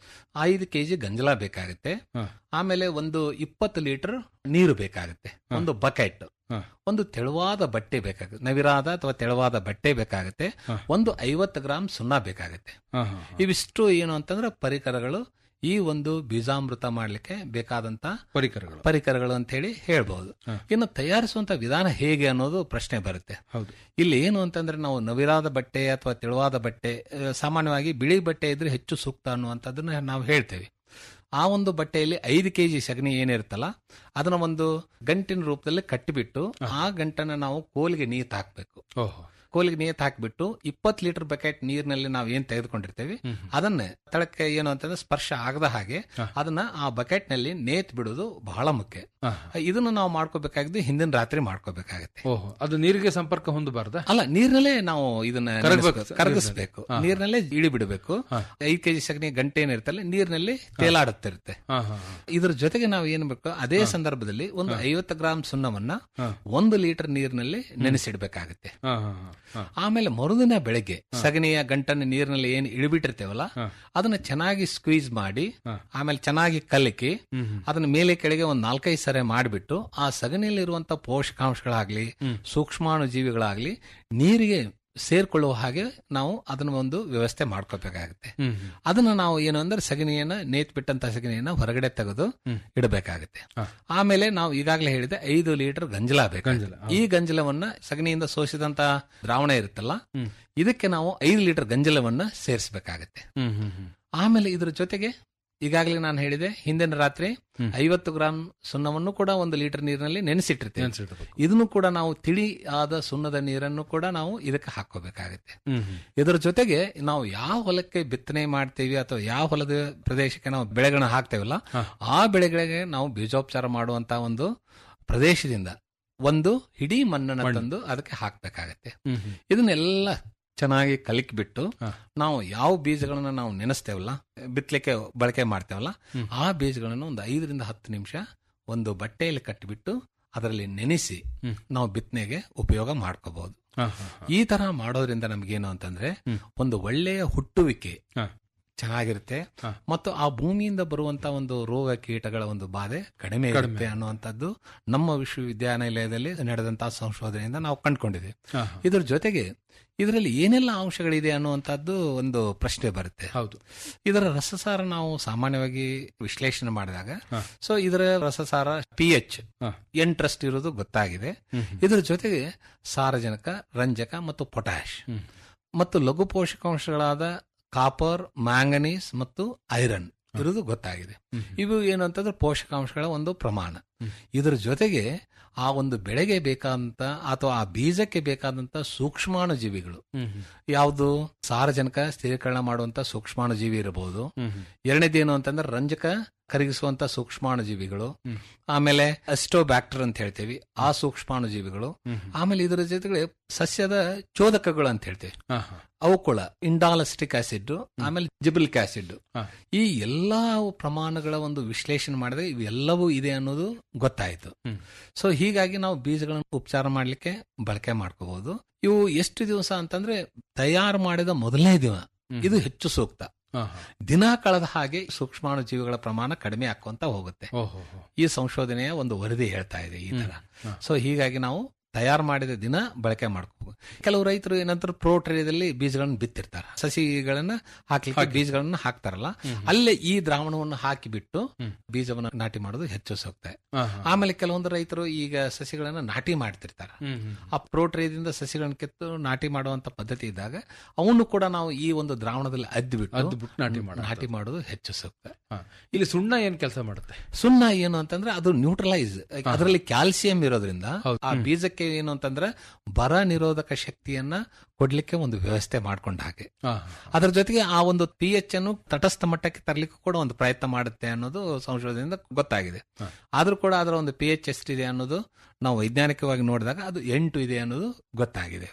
ಐದು ಕೆಜಿ ಗಂಜಲ ಬೇಕಾಗುತ್ತೆ ಆಮೇಲೆ ಒಂದು ಇಪ್ಪತ್ತು ಲೀಟರ್ ನೀರು ಬೇಕಾಗುತ್ತೆ ಒಂದು ಬಕೆಟ್ ಒಂದು ತೆಳುವಾದ ಬಟ್ಟೆ ಬೇಕಾಗುತ್ತೆ ನವಿರಾದ ಅಥವಾ ತೆಳುವಾದ ಬಟ್ಟೆ ಬೇಕಾಗುತ್ತೆ ಒಂದು ಐವತ್ತು ಗ್ರಾಮ್ ಸುಣ್ಣ ಬೇಕಾಗುತ್ತೆ ಇವಿಷ್ಟು ಏನು ಅಂತಂದ್ರೆ ಪರಿಕರಗಳು ಈ ಒಂದು ಬೀಜಾಮೃತ ಮಾಡ್ಲಿಕ್ಕೆ ಬೇಕಾದಂತ ಪರಿಕರಗಳು ಪರಿಕರಗಳು ಅಂತ ಹೇಳಿ ಹೇಳ್ಬಹುದು ಇನ್ನು ತಯಾರಿಸುವಂತ ವಿಧಾನ ಹೇಗೆ ಅನ್ನೋದು ಪ್ರಶ್ನೆ ಬರುತ್ತೆ ಹೌದು ಇಲ್ಲಿ ಏನು ಅಂತಂದ್ರೆ ನಾವು ನವಿರಾದ ಬಟ್ಟೆ ಅಥವಾ ತೆಳುವಾದ ಬಟ್ಟೆ ಆ, ಸಾಮಾನ್ಯವಾಗಿ ಬಿಳಿ ಬಟ್ಟೆ ಇದ್ರೆ ಹೆಚ್ಚು ಸೂಕ್ತ ಅನ್ನುವಂಥದ್ದನ್ನ ನಾವು ಹೇಳ್ತೇವೆ ಆ ಒಂದು ಬಟ್ಟೆಯಲ್ಲಿ ಐದು ಕೆಜಿ ಸಗಣಿ ಏನಿರುತ್ತಲ್ಲ ಅದನ್ನ ಒಂದು ಗಂಟಿನ ರೂಪದಲ್ಲಿ ಕಟ್ಟಿಬಿಟ್ಟು ಆ ಗಂಟನ್ನ ನಾವು ಕೋಲಿಗೆ ನೀತ್ ಹಾಕ್ಬೇಕು ಓಹೋ ಕೋಲಿಗೆ ನೀತ್ ಹಾಕ್ಬಿಟ್ಟು ಇಪ್ಪತ್ತು ಲೀಟರ್ ಬಕೆಟ್ ನೀರಿನಲ್ಲಿ ನಾವು ಏನ್ ತೆಗೆದುಕೊಂಡಿರ್ತೇವೆ ಅದನ್ನ ತಳಕ್ಕೆ ಏನು ಅಂತಂದ್ರೆ ಸ್ಪರ್ಶ ಆಗದ ಹಾಗೆ ಅದನ್ನ ಆ ಬಕೆಟ್ ನಲ್ಲಿ ನೇತ್ ಬಿಡೋದು ಬಹಳ ಮುಖ್ಯ ಇದನ್ನ ನಾವು ಮಾಡ್ಕೋಬೇಕಾಗಿದ್ದು ಹಿಂದಿನ ರಾತ್ರಿ ಮಾಡ್ಕೋಬೇಕಾಗತ್ತೆ ಓಹೋ ಅದು ನೀರಿಗೆ ಸಂಪರ್ಕ ಹೊಂದಬಾರ್ದ ಅಲ್ಲ ನೀರಿನಲ್ಲೇ ನಾವು ಇದನ್ನ ಕರಗ್ಬೇಕು. ನೆನೆಸ್ಬೇಕು, ಕರಗಿಸ್ಬೇಕು ಹಾ. ನೀರಿನಲ್ಲೇ ಇಳಿ ಬಿಡಬೇಕು ಐದು ಕೆಜಿ ಸಗಣಿ ಗಂಟೆ ಏನಿರ್ತಲ್ಲ ನೀರಿನಲ್ಲಿ ತೇಲಾಡುತ್ತಿರುತ್ತೆ ಹಾ, ಹಾ, ಹಾ. ಇದ್ರ ಜೊತೆಗೆ ನಾವು ಏನ್ ಬೇಕು ಅದೇ ಸಂದರ್ಭದಲ್ಲಿ ಒಂದು ಐವತ್ತು ಗ್ರಾಮ್ ಸುಣ್ಣವನ್ನ ಒಂದು ಲೀಟರ್ ನೀರಿನಲ್ಲಿ ನೆನೆಸಿಡ್ಬೇಕಾಗುತ್ತೆ ಹಾ, ಹಾ, ಹಾ. ಆಮೇಲೆ ಮರುದಿನ ಬೆಳಗ್ಗೆ ಸಗಣಿಯ ಗಂಟನ್ನು ನೀರಿನಲ್ಲಿ ಏನ್ ಇಳಿಬಿಟ್ಟಿರ್ತೇವಲ್ಲ ಅದನ್ನ ಚೆನ್ನಾಗಿ ಸ್ಕ್ವೀಸ್ ಮಾಡಿ ಆಮೇಲೆ ಚೆನ್ನಾಗಿ ಕಲಕಿ ಅದನ್ನ ಮೇಲೆ ಕೆಳಗೆ ಒಂದ್ ನಾಲ್ಕೈದು ಸರಿ ಮಾಡಿಬಿಟ್ಟು ಆ ಸಗಣಿಯಲ್ಲಿರುವಂತ ಪೋಷಕಾಂಶಗಳಾಗ್ಲಿ ಸೂಕ್ಷ್ಮಾಣು ಜೀವಿಗಳಾಗ್ಲಿ ನೀರಿಗೆ ಸೇರ್ಕೊಳ್ಳುವ ಹಾಗೆ ನಾವು ಅದನ್ನ ಒಂದು ವ್ಯವಸ್ಥೆ ಮಾಡ್ಕೋಬೇಕಾಗುತ್ತೆ ಹ್ಮ್, ಅದನ್ನ ನಾವು ಏನು ಅಂದ್ರೆ ಸಗಣಿಯನ್ನ ನೇತ್ ಬಿಟ್ಟಂತ ಸಗಣಿಯನ್ನ ಹೊರಗಡೆ ತೆಗೆದು ಇಡಬೇಕಾಗುತ್ತೆ ಆಮೇಲೆ ನಾವು ಈಗಾಗಲೇ ಹೇಳಿದೆ ಐದು ಲೀಟರ್ ಗಂಜಲ ಬೇಕು ಈ ಗಂಜಲವನ್ನ ಸಗಣಿಯಿಂದ ಸೋಸಿದಂತ ದ್ರಾವಣ ಇರುತ್ತಲ್ಲ ಇದಕ್ಕೆ ನಾವು ಐದು ಲೀಟರ್ ಗಂಜಲವನ್ನ ಸೇರಿಸಬೇಕಾಗತ್ತೆ ಹ್ಮ್, ಹ್ಮ್, ಹ್ಮ್. ಆಮೇಲೆ ಇದ್ರ ಜೊತೆಗೆ ಈಗಾಗಲೇ ನಾನು ಹೇಳಿದೆ ಹಿಂದಿನ ರಾತ್ರಿ ಐವತ್ತು ಗ್ರಾಂ ಸುಣ್ಣವನ್ನು ಕೂಡ ಒಂದು ಲೀಟರ್ ನೀರಿನಲ್ಲಿ ನೆನೆಸಿಟ್ಟಿರ್ತೇವೆ ನೆನ್ಸಿಡ್ಬೇಕು. ಇದನ್ನು ಕೂಡ ನಾವು ತಿಳಿ ಆದ ಸುಣ್ಣದ ನೀರನ್ನು ಕೂಡ ನಾವು ಇದಕ್ಕೆ ಹಾಕೋಬೇಕಾಗುತ್ತೆ ಹ್ಮ್, ಹ್ಮ್. ಇದರ ಜೊತೆಗೆ ನಾವು ಯಾವ ಹೊಲಕ್ಕೆ ಬಿತ್ತನೆ ಮಾಡ್ತೀವಿ ಅಥವಾ ಯಾವ ಹೊಲದ ಪ್ರದೇಶಕ್ಕೆ ನಾವು ಬೆಳೆಗಳನ್ನ ಹಾಕ್ತೇವಲ್ಲ ಆ ಬೆಳೆಗಳಿಗೆ ನಾವು ಬೀಜೋಪಚಾರ ಮಾಡುವಂತ ಒಂದು ಪ್ರದೇಶದಿಂದ ಒಂದು ಹಿಡೀ ಮಣ್ಣನ್ನು ತಂದು ಅದಕ್ಕೆ ಹಾಕ್ಬೇಕಾಗತ್ತೆ ಹ್ಮ್, ಹ್ಮ್. ಇದನ್ನೆಲ್ಲ ಚೆನ್ನಾಗಿ ಕಲಿಕ್ಬಿಟ್ಟು ನಾವು ಯಾವ ಬೀಜಗಳನ್ನ ನಾವು ನೆನೆಸ್ತೇವಲ್ಲ ಬಿತ್ತಲಿಕ್ಕೆ ಬಳಕೆ ಮಾಡ್ತೇವಲ್ಲ ಆ ಬೀಜಗಳನ್ನು ಒಂದು ಐದರಿಂದ ಹತ್ತು ನಿಮಿಷ ಒಂದು ಬಟ್ಟೆಯಲ್ಲಿ ಕಟ್ಟಿಬಿಟ್ಟು ಅದರಲ್ಲಿ ನೆನೆಸಿ ನಾವು ಬಿತ್ತನೆಗೆ ಉಪಯೋಗ ಮಾಡ್ಕೋಬಹುದು ಹಾ, ಹಾ, ಈ ತರ ಮಾಡೋದ್ರಿಂದ ನಮ್ಗೇನು ಅಂತಂದ್ರೆ ಒಂದು ಒಳ್ಳೆಯ ಹುಟ್ಟುವಿಕೆ ಚೆನ್ನಾಗಿರುತ್ತೆ ಮತ್ತು ಆ ಭೂಮಿಯಿಂದ ಬರುವಂತ ಒಂದು ರೋಗ ಕೀಟಗಳ ಒಂದು ಬಾಧೆ ಕಡಿಮೆ ಇರುತ್ತೆ ಅನ್ನುವಂಥದ್ದು ನಮ್ಮ ವಿಶ್ವವಿದ್ಯಾನಿಲಯದಲ್ಲಿ ನಡೆದಂತಹ ಸಂಶೋಧನೆಯಿಂದ ನಾವು ಕಂಡುಕೊಂಡಿದ್ದೇವೆ ಹಾ, ಇದ್ರ ಜೊತೆಗೆ ಇದರಲ್ಲಿ ಏನೆಲ್ಲ ಅಂಶಗಳಿದೆ ಅನ್ನುವಂಥದ್ದು ಒಂದು ಪ್ರಶ್ನೆ ಬರುತ್ತೆ ಹೌದು ಇದರ ರಸಸಾರ ನಾವು ಸಾಮಾನ್ಯವಾಗಿ ವಿಶ್ಲೇಷಣೆ ಮಾಡಿದಾಗ ಸೊ ಇದರ ರಸಸಾರ ಪಿ ಎಚ್ ಎಂಟ್ರಸ್ಟ್ ಇರೋದು ಗೊತ್ತಾಗಿದೆ ಇದರ ಜೊತೆಗೆ ಸಾರಜನಕ ರಂಜಕ ಮತ್ತು ಪೊಟ್ಯಾಶ್ ಮತ್ತು ಲಘು ಪೋಷಕಾಂಶಗಳಾದ ಕಾಪರ್ ಮ್ಯಾಂಗನೀಸ್ ಮತ್ತು ಐರನ್ ಇರೋದು ಗೊತ್ತಾಗಿದೆ ಇವು ಏನು ಅಂತಂದ್ರೆ ಪೋಷಕಾಂಶಗಳ ಒಂದು ಪ್ರಮಾಣ ಇದರ ಜೊತೆಗೆ ಆ ಒಂದು ಬೆಳೆಗೆ ಬೇಕಾದಂತ ಅಥವಾ ಆ ಬೀಜಕ್ಕೆ ಬೇಕಾದಂತ ಸೂಕ್ಷ್ಮಾಣು ಜೀವಿಗಳು ಯಾವುದು ಸಾರಜನಕ ಸ್ಥಿರೀಕರಣ ಮಾಡುವಂತ ಸೂಕ್ಷ್ಮಾಣು ಜೀವಿ ಇರಬಹುದು ಎರಡನೇದೇನು ಅಂತಂದ್ರೆ ರಂಜಕ ಕರಗಿಸುವಂತ ಸೂಕ್ಷ್ಮಾಣು ಜೀವಿಗಳು ಆಮೇಲೆ ಅಸ್ಟೋಬ್ಯಾಕ್ಟರ್ ಅಂತ ಹೇಳ್ತೇವೆ ಆ ಸೂಕ್ಷ್ಮಾಣು ಜೀವಿಗಳು ಆಮೇಲೆ ಇದರ ಜೊತೆಗೆ ಸಸ್ಯದ ಚೋದಕಗಳು ಅಂತ ಹೇಳ್ತೇವೆ ಅವುಕುಳ ಇಂಡಾಲಸ್ಟಿಕ್ ಆಸಿಡ್ ಆಮೇಲೆ ಜಿಬ್ರಿಕ್ ಆಸಿಡ್ ಈ ಎಲ್ಲಾ ಪ್ರಮಾಣಗಳ ಒಂದು ವಿಶ್ಲೇಷಣೆ ಮಾಡಿದ್ರೆ ಇವೆಲ್ಲವೂ ಇದೆ ಅನ್ನೋದು ಗೊತ್ತಾಯ್ತು ಸೊ ಹೀಗಾಗಿ ನಾವು ಬೀಜಗಳನ್ನು ಉಪಚಾರ ಮಾಡ್ಲಿಕ್ಕೆ ಬಳಕೆ ಮಾಡ್ಕೋಬಹುದು ಇವು ಎಷ್ಟು ದಿವಸ ಅಂತಂದ್ರೆ ತಯಾರು ಮಾಡಿದ ಮೊದಲನೇ ದಿನ ಇದು ಹೆಚ್ಚು ಸೂಕ್ತ ದಿನ ಕಳೆದ ಹಾಗೆ ಸೂಕ್ಷ್ಮಾಣು ಜೀವಿಗಳ ಪ್ರಮಾಣ ಕಡಿಮೆ ಆಕ್ಕೊಂತ ಹೋಗುತ್ತೆ ಈ ಸಂಶೋಧನೆಯ ಒಂದು ವರದಿ ಹೇಳ್ತಾ ಇದೆ ಈ ತರ ಸೊ ಹೀಗಾಗಿ ನಾವು ತಯಾರು ಮಾಡಿದ ದಿನ ಬಳಕೆ ಮಾಡ್ಕೋಬಹುದು ಕೆಲವು ರೈತರು ಏನಂತಾರೆ ಪ್ರೋ ಟ್ರೇದಲ್ಲಿ ಬೀಜಗಳನ್ನ ಬಿತ್ತಿರ್ತಾರೆ ಸಸಿಗಳನ್ನ ಹಾಕ್ಲಿಕ್ಕೆ ಬೀಜಗಳನ್ನ ಹಾಕ್ತಾರಲ್ಲ ಅಲ್ಲೇ ಈ ದ್ರಾವಣವನ್ನು ಹಾಕಿಬಿಟ್ಟು ಬೀಜವನ್ನ ನಾಟಿ ಮಾಡೋದು ಹೆಚ್ಚು ಸೂಕ್ತ ಆಮೇಲೆ ಕೆಲವೊಂದು ರೈತರು ಈಗ ಸಸಿಗಳನ್ನ ನಾಟಿ ಮಾಡ್ತಿರ್ತಾರೆ ಆ ಪ್ರೋ ಟ್ರೇದಿಂದ ಸಸಿಗಳನ್ನ ಕಿತ್ತು ನಾಟಿ ಮಾಡುವಂತ ಪದ್ಧತಿ ಇದ್ದಾಗ ಅವನ್ನು ಕೂಡ ನಾವು ಈ ಒಂದು ದ್ರಾವಣದಲ್ಲಿ ಅದ್ಬಿಟ್ಟು ಅದ್ಬಿಟ್ಟು ನಾಟಿ ಮಾಡೋದು. ನಾಟಿ ಮಾಡೋದು ಹೆಚ್ಚು ಸೂಕ್ತ ಇಲ್ಲಿ ಸುಣ್ಣ ಏನ್ ಕೆಲಸ ಮಾಡುತ್ತೆ ಸುಣ್ಣ ಏನು ಅಂತಂದ್ರೆ ಅದು ನ್ಯೂಟ್ರಲೈಸ್ ಅದರಲ್ಲಿ ಕ್ಯಾಲ್ಸಿಯಂ ಇರೋದ್ರಿಂದ ಆ ಬೀಜಕ್ಕೆ ಅದಕ್ಕೆ ಏನು ಅಂತಂದ್ರೆ ಬರ ನಿರೋಧಕ ಶಕ್ತಿಯನ್ನ ಕೊಡ್ಲಿಕ್ಕೆ ಒಂದು ವ್ಯವಸ್ಥೆ ಮಾಡ್ಕೊಂಡ ಹಾಗೆ ಅದರ ಜೊತೆಗೆ ಆ ಒಂದು ಪಿ ಎಚ್ ಅನ್ನು ತಟಸ್ಥ ಮಟ್ಟಕ್ಕೆ ತರಲಿಕ್ಕೆ ಕೂಡ ಒಂದು ಪ್ರಯತ್ನ ಮಾಡುತ್ತೆ ಅನ್ನೋದು ಸಂಶೋಧನೆಯಿಂದ ಗೊತ್ತಾಗಿದೆ ಆದ್ರೂ ಕೂಡ ಅದರ ಒಂದು ಪಿ ಎಚ್ ಎಷ್ಟಿದೆ ಅನ್ನೋದು ನಾವು ವೈಜ್ಞಾನಿಕವಾಗಿ ನೋಡಿದಾಗ ಅದು ಎಂಟು ಇದೆ ಅನ್ನೋದು ಗೊತ್ತಾಗಿದೆ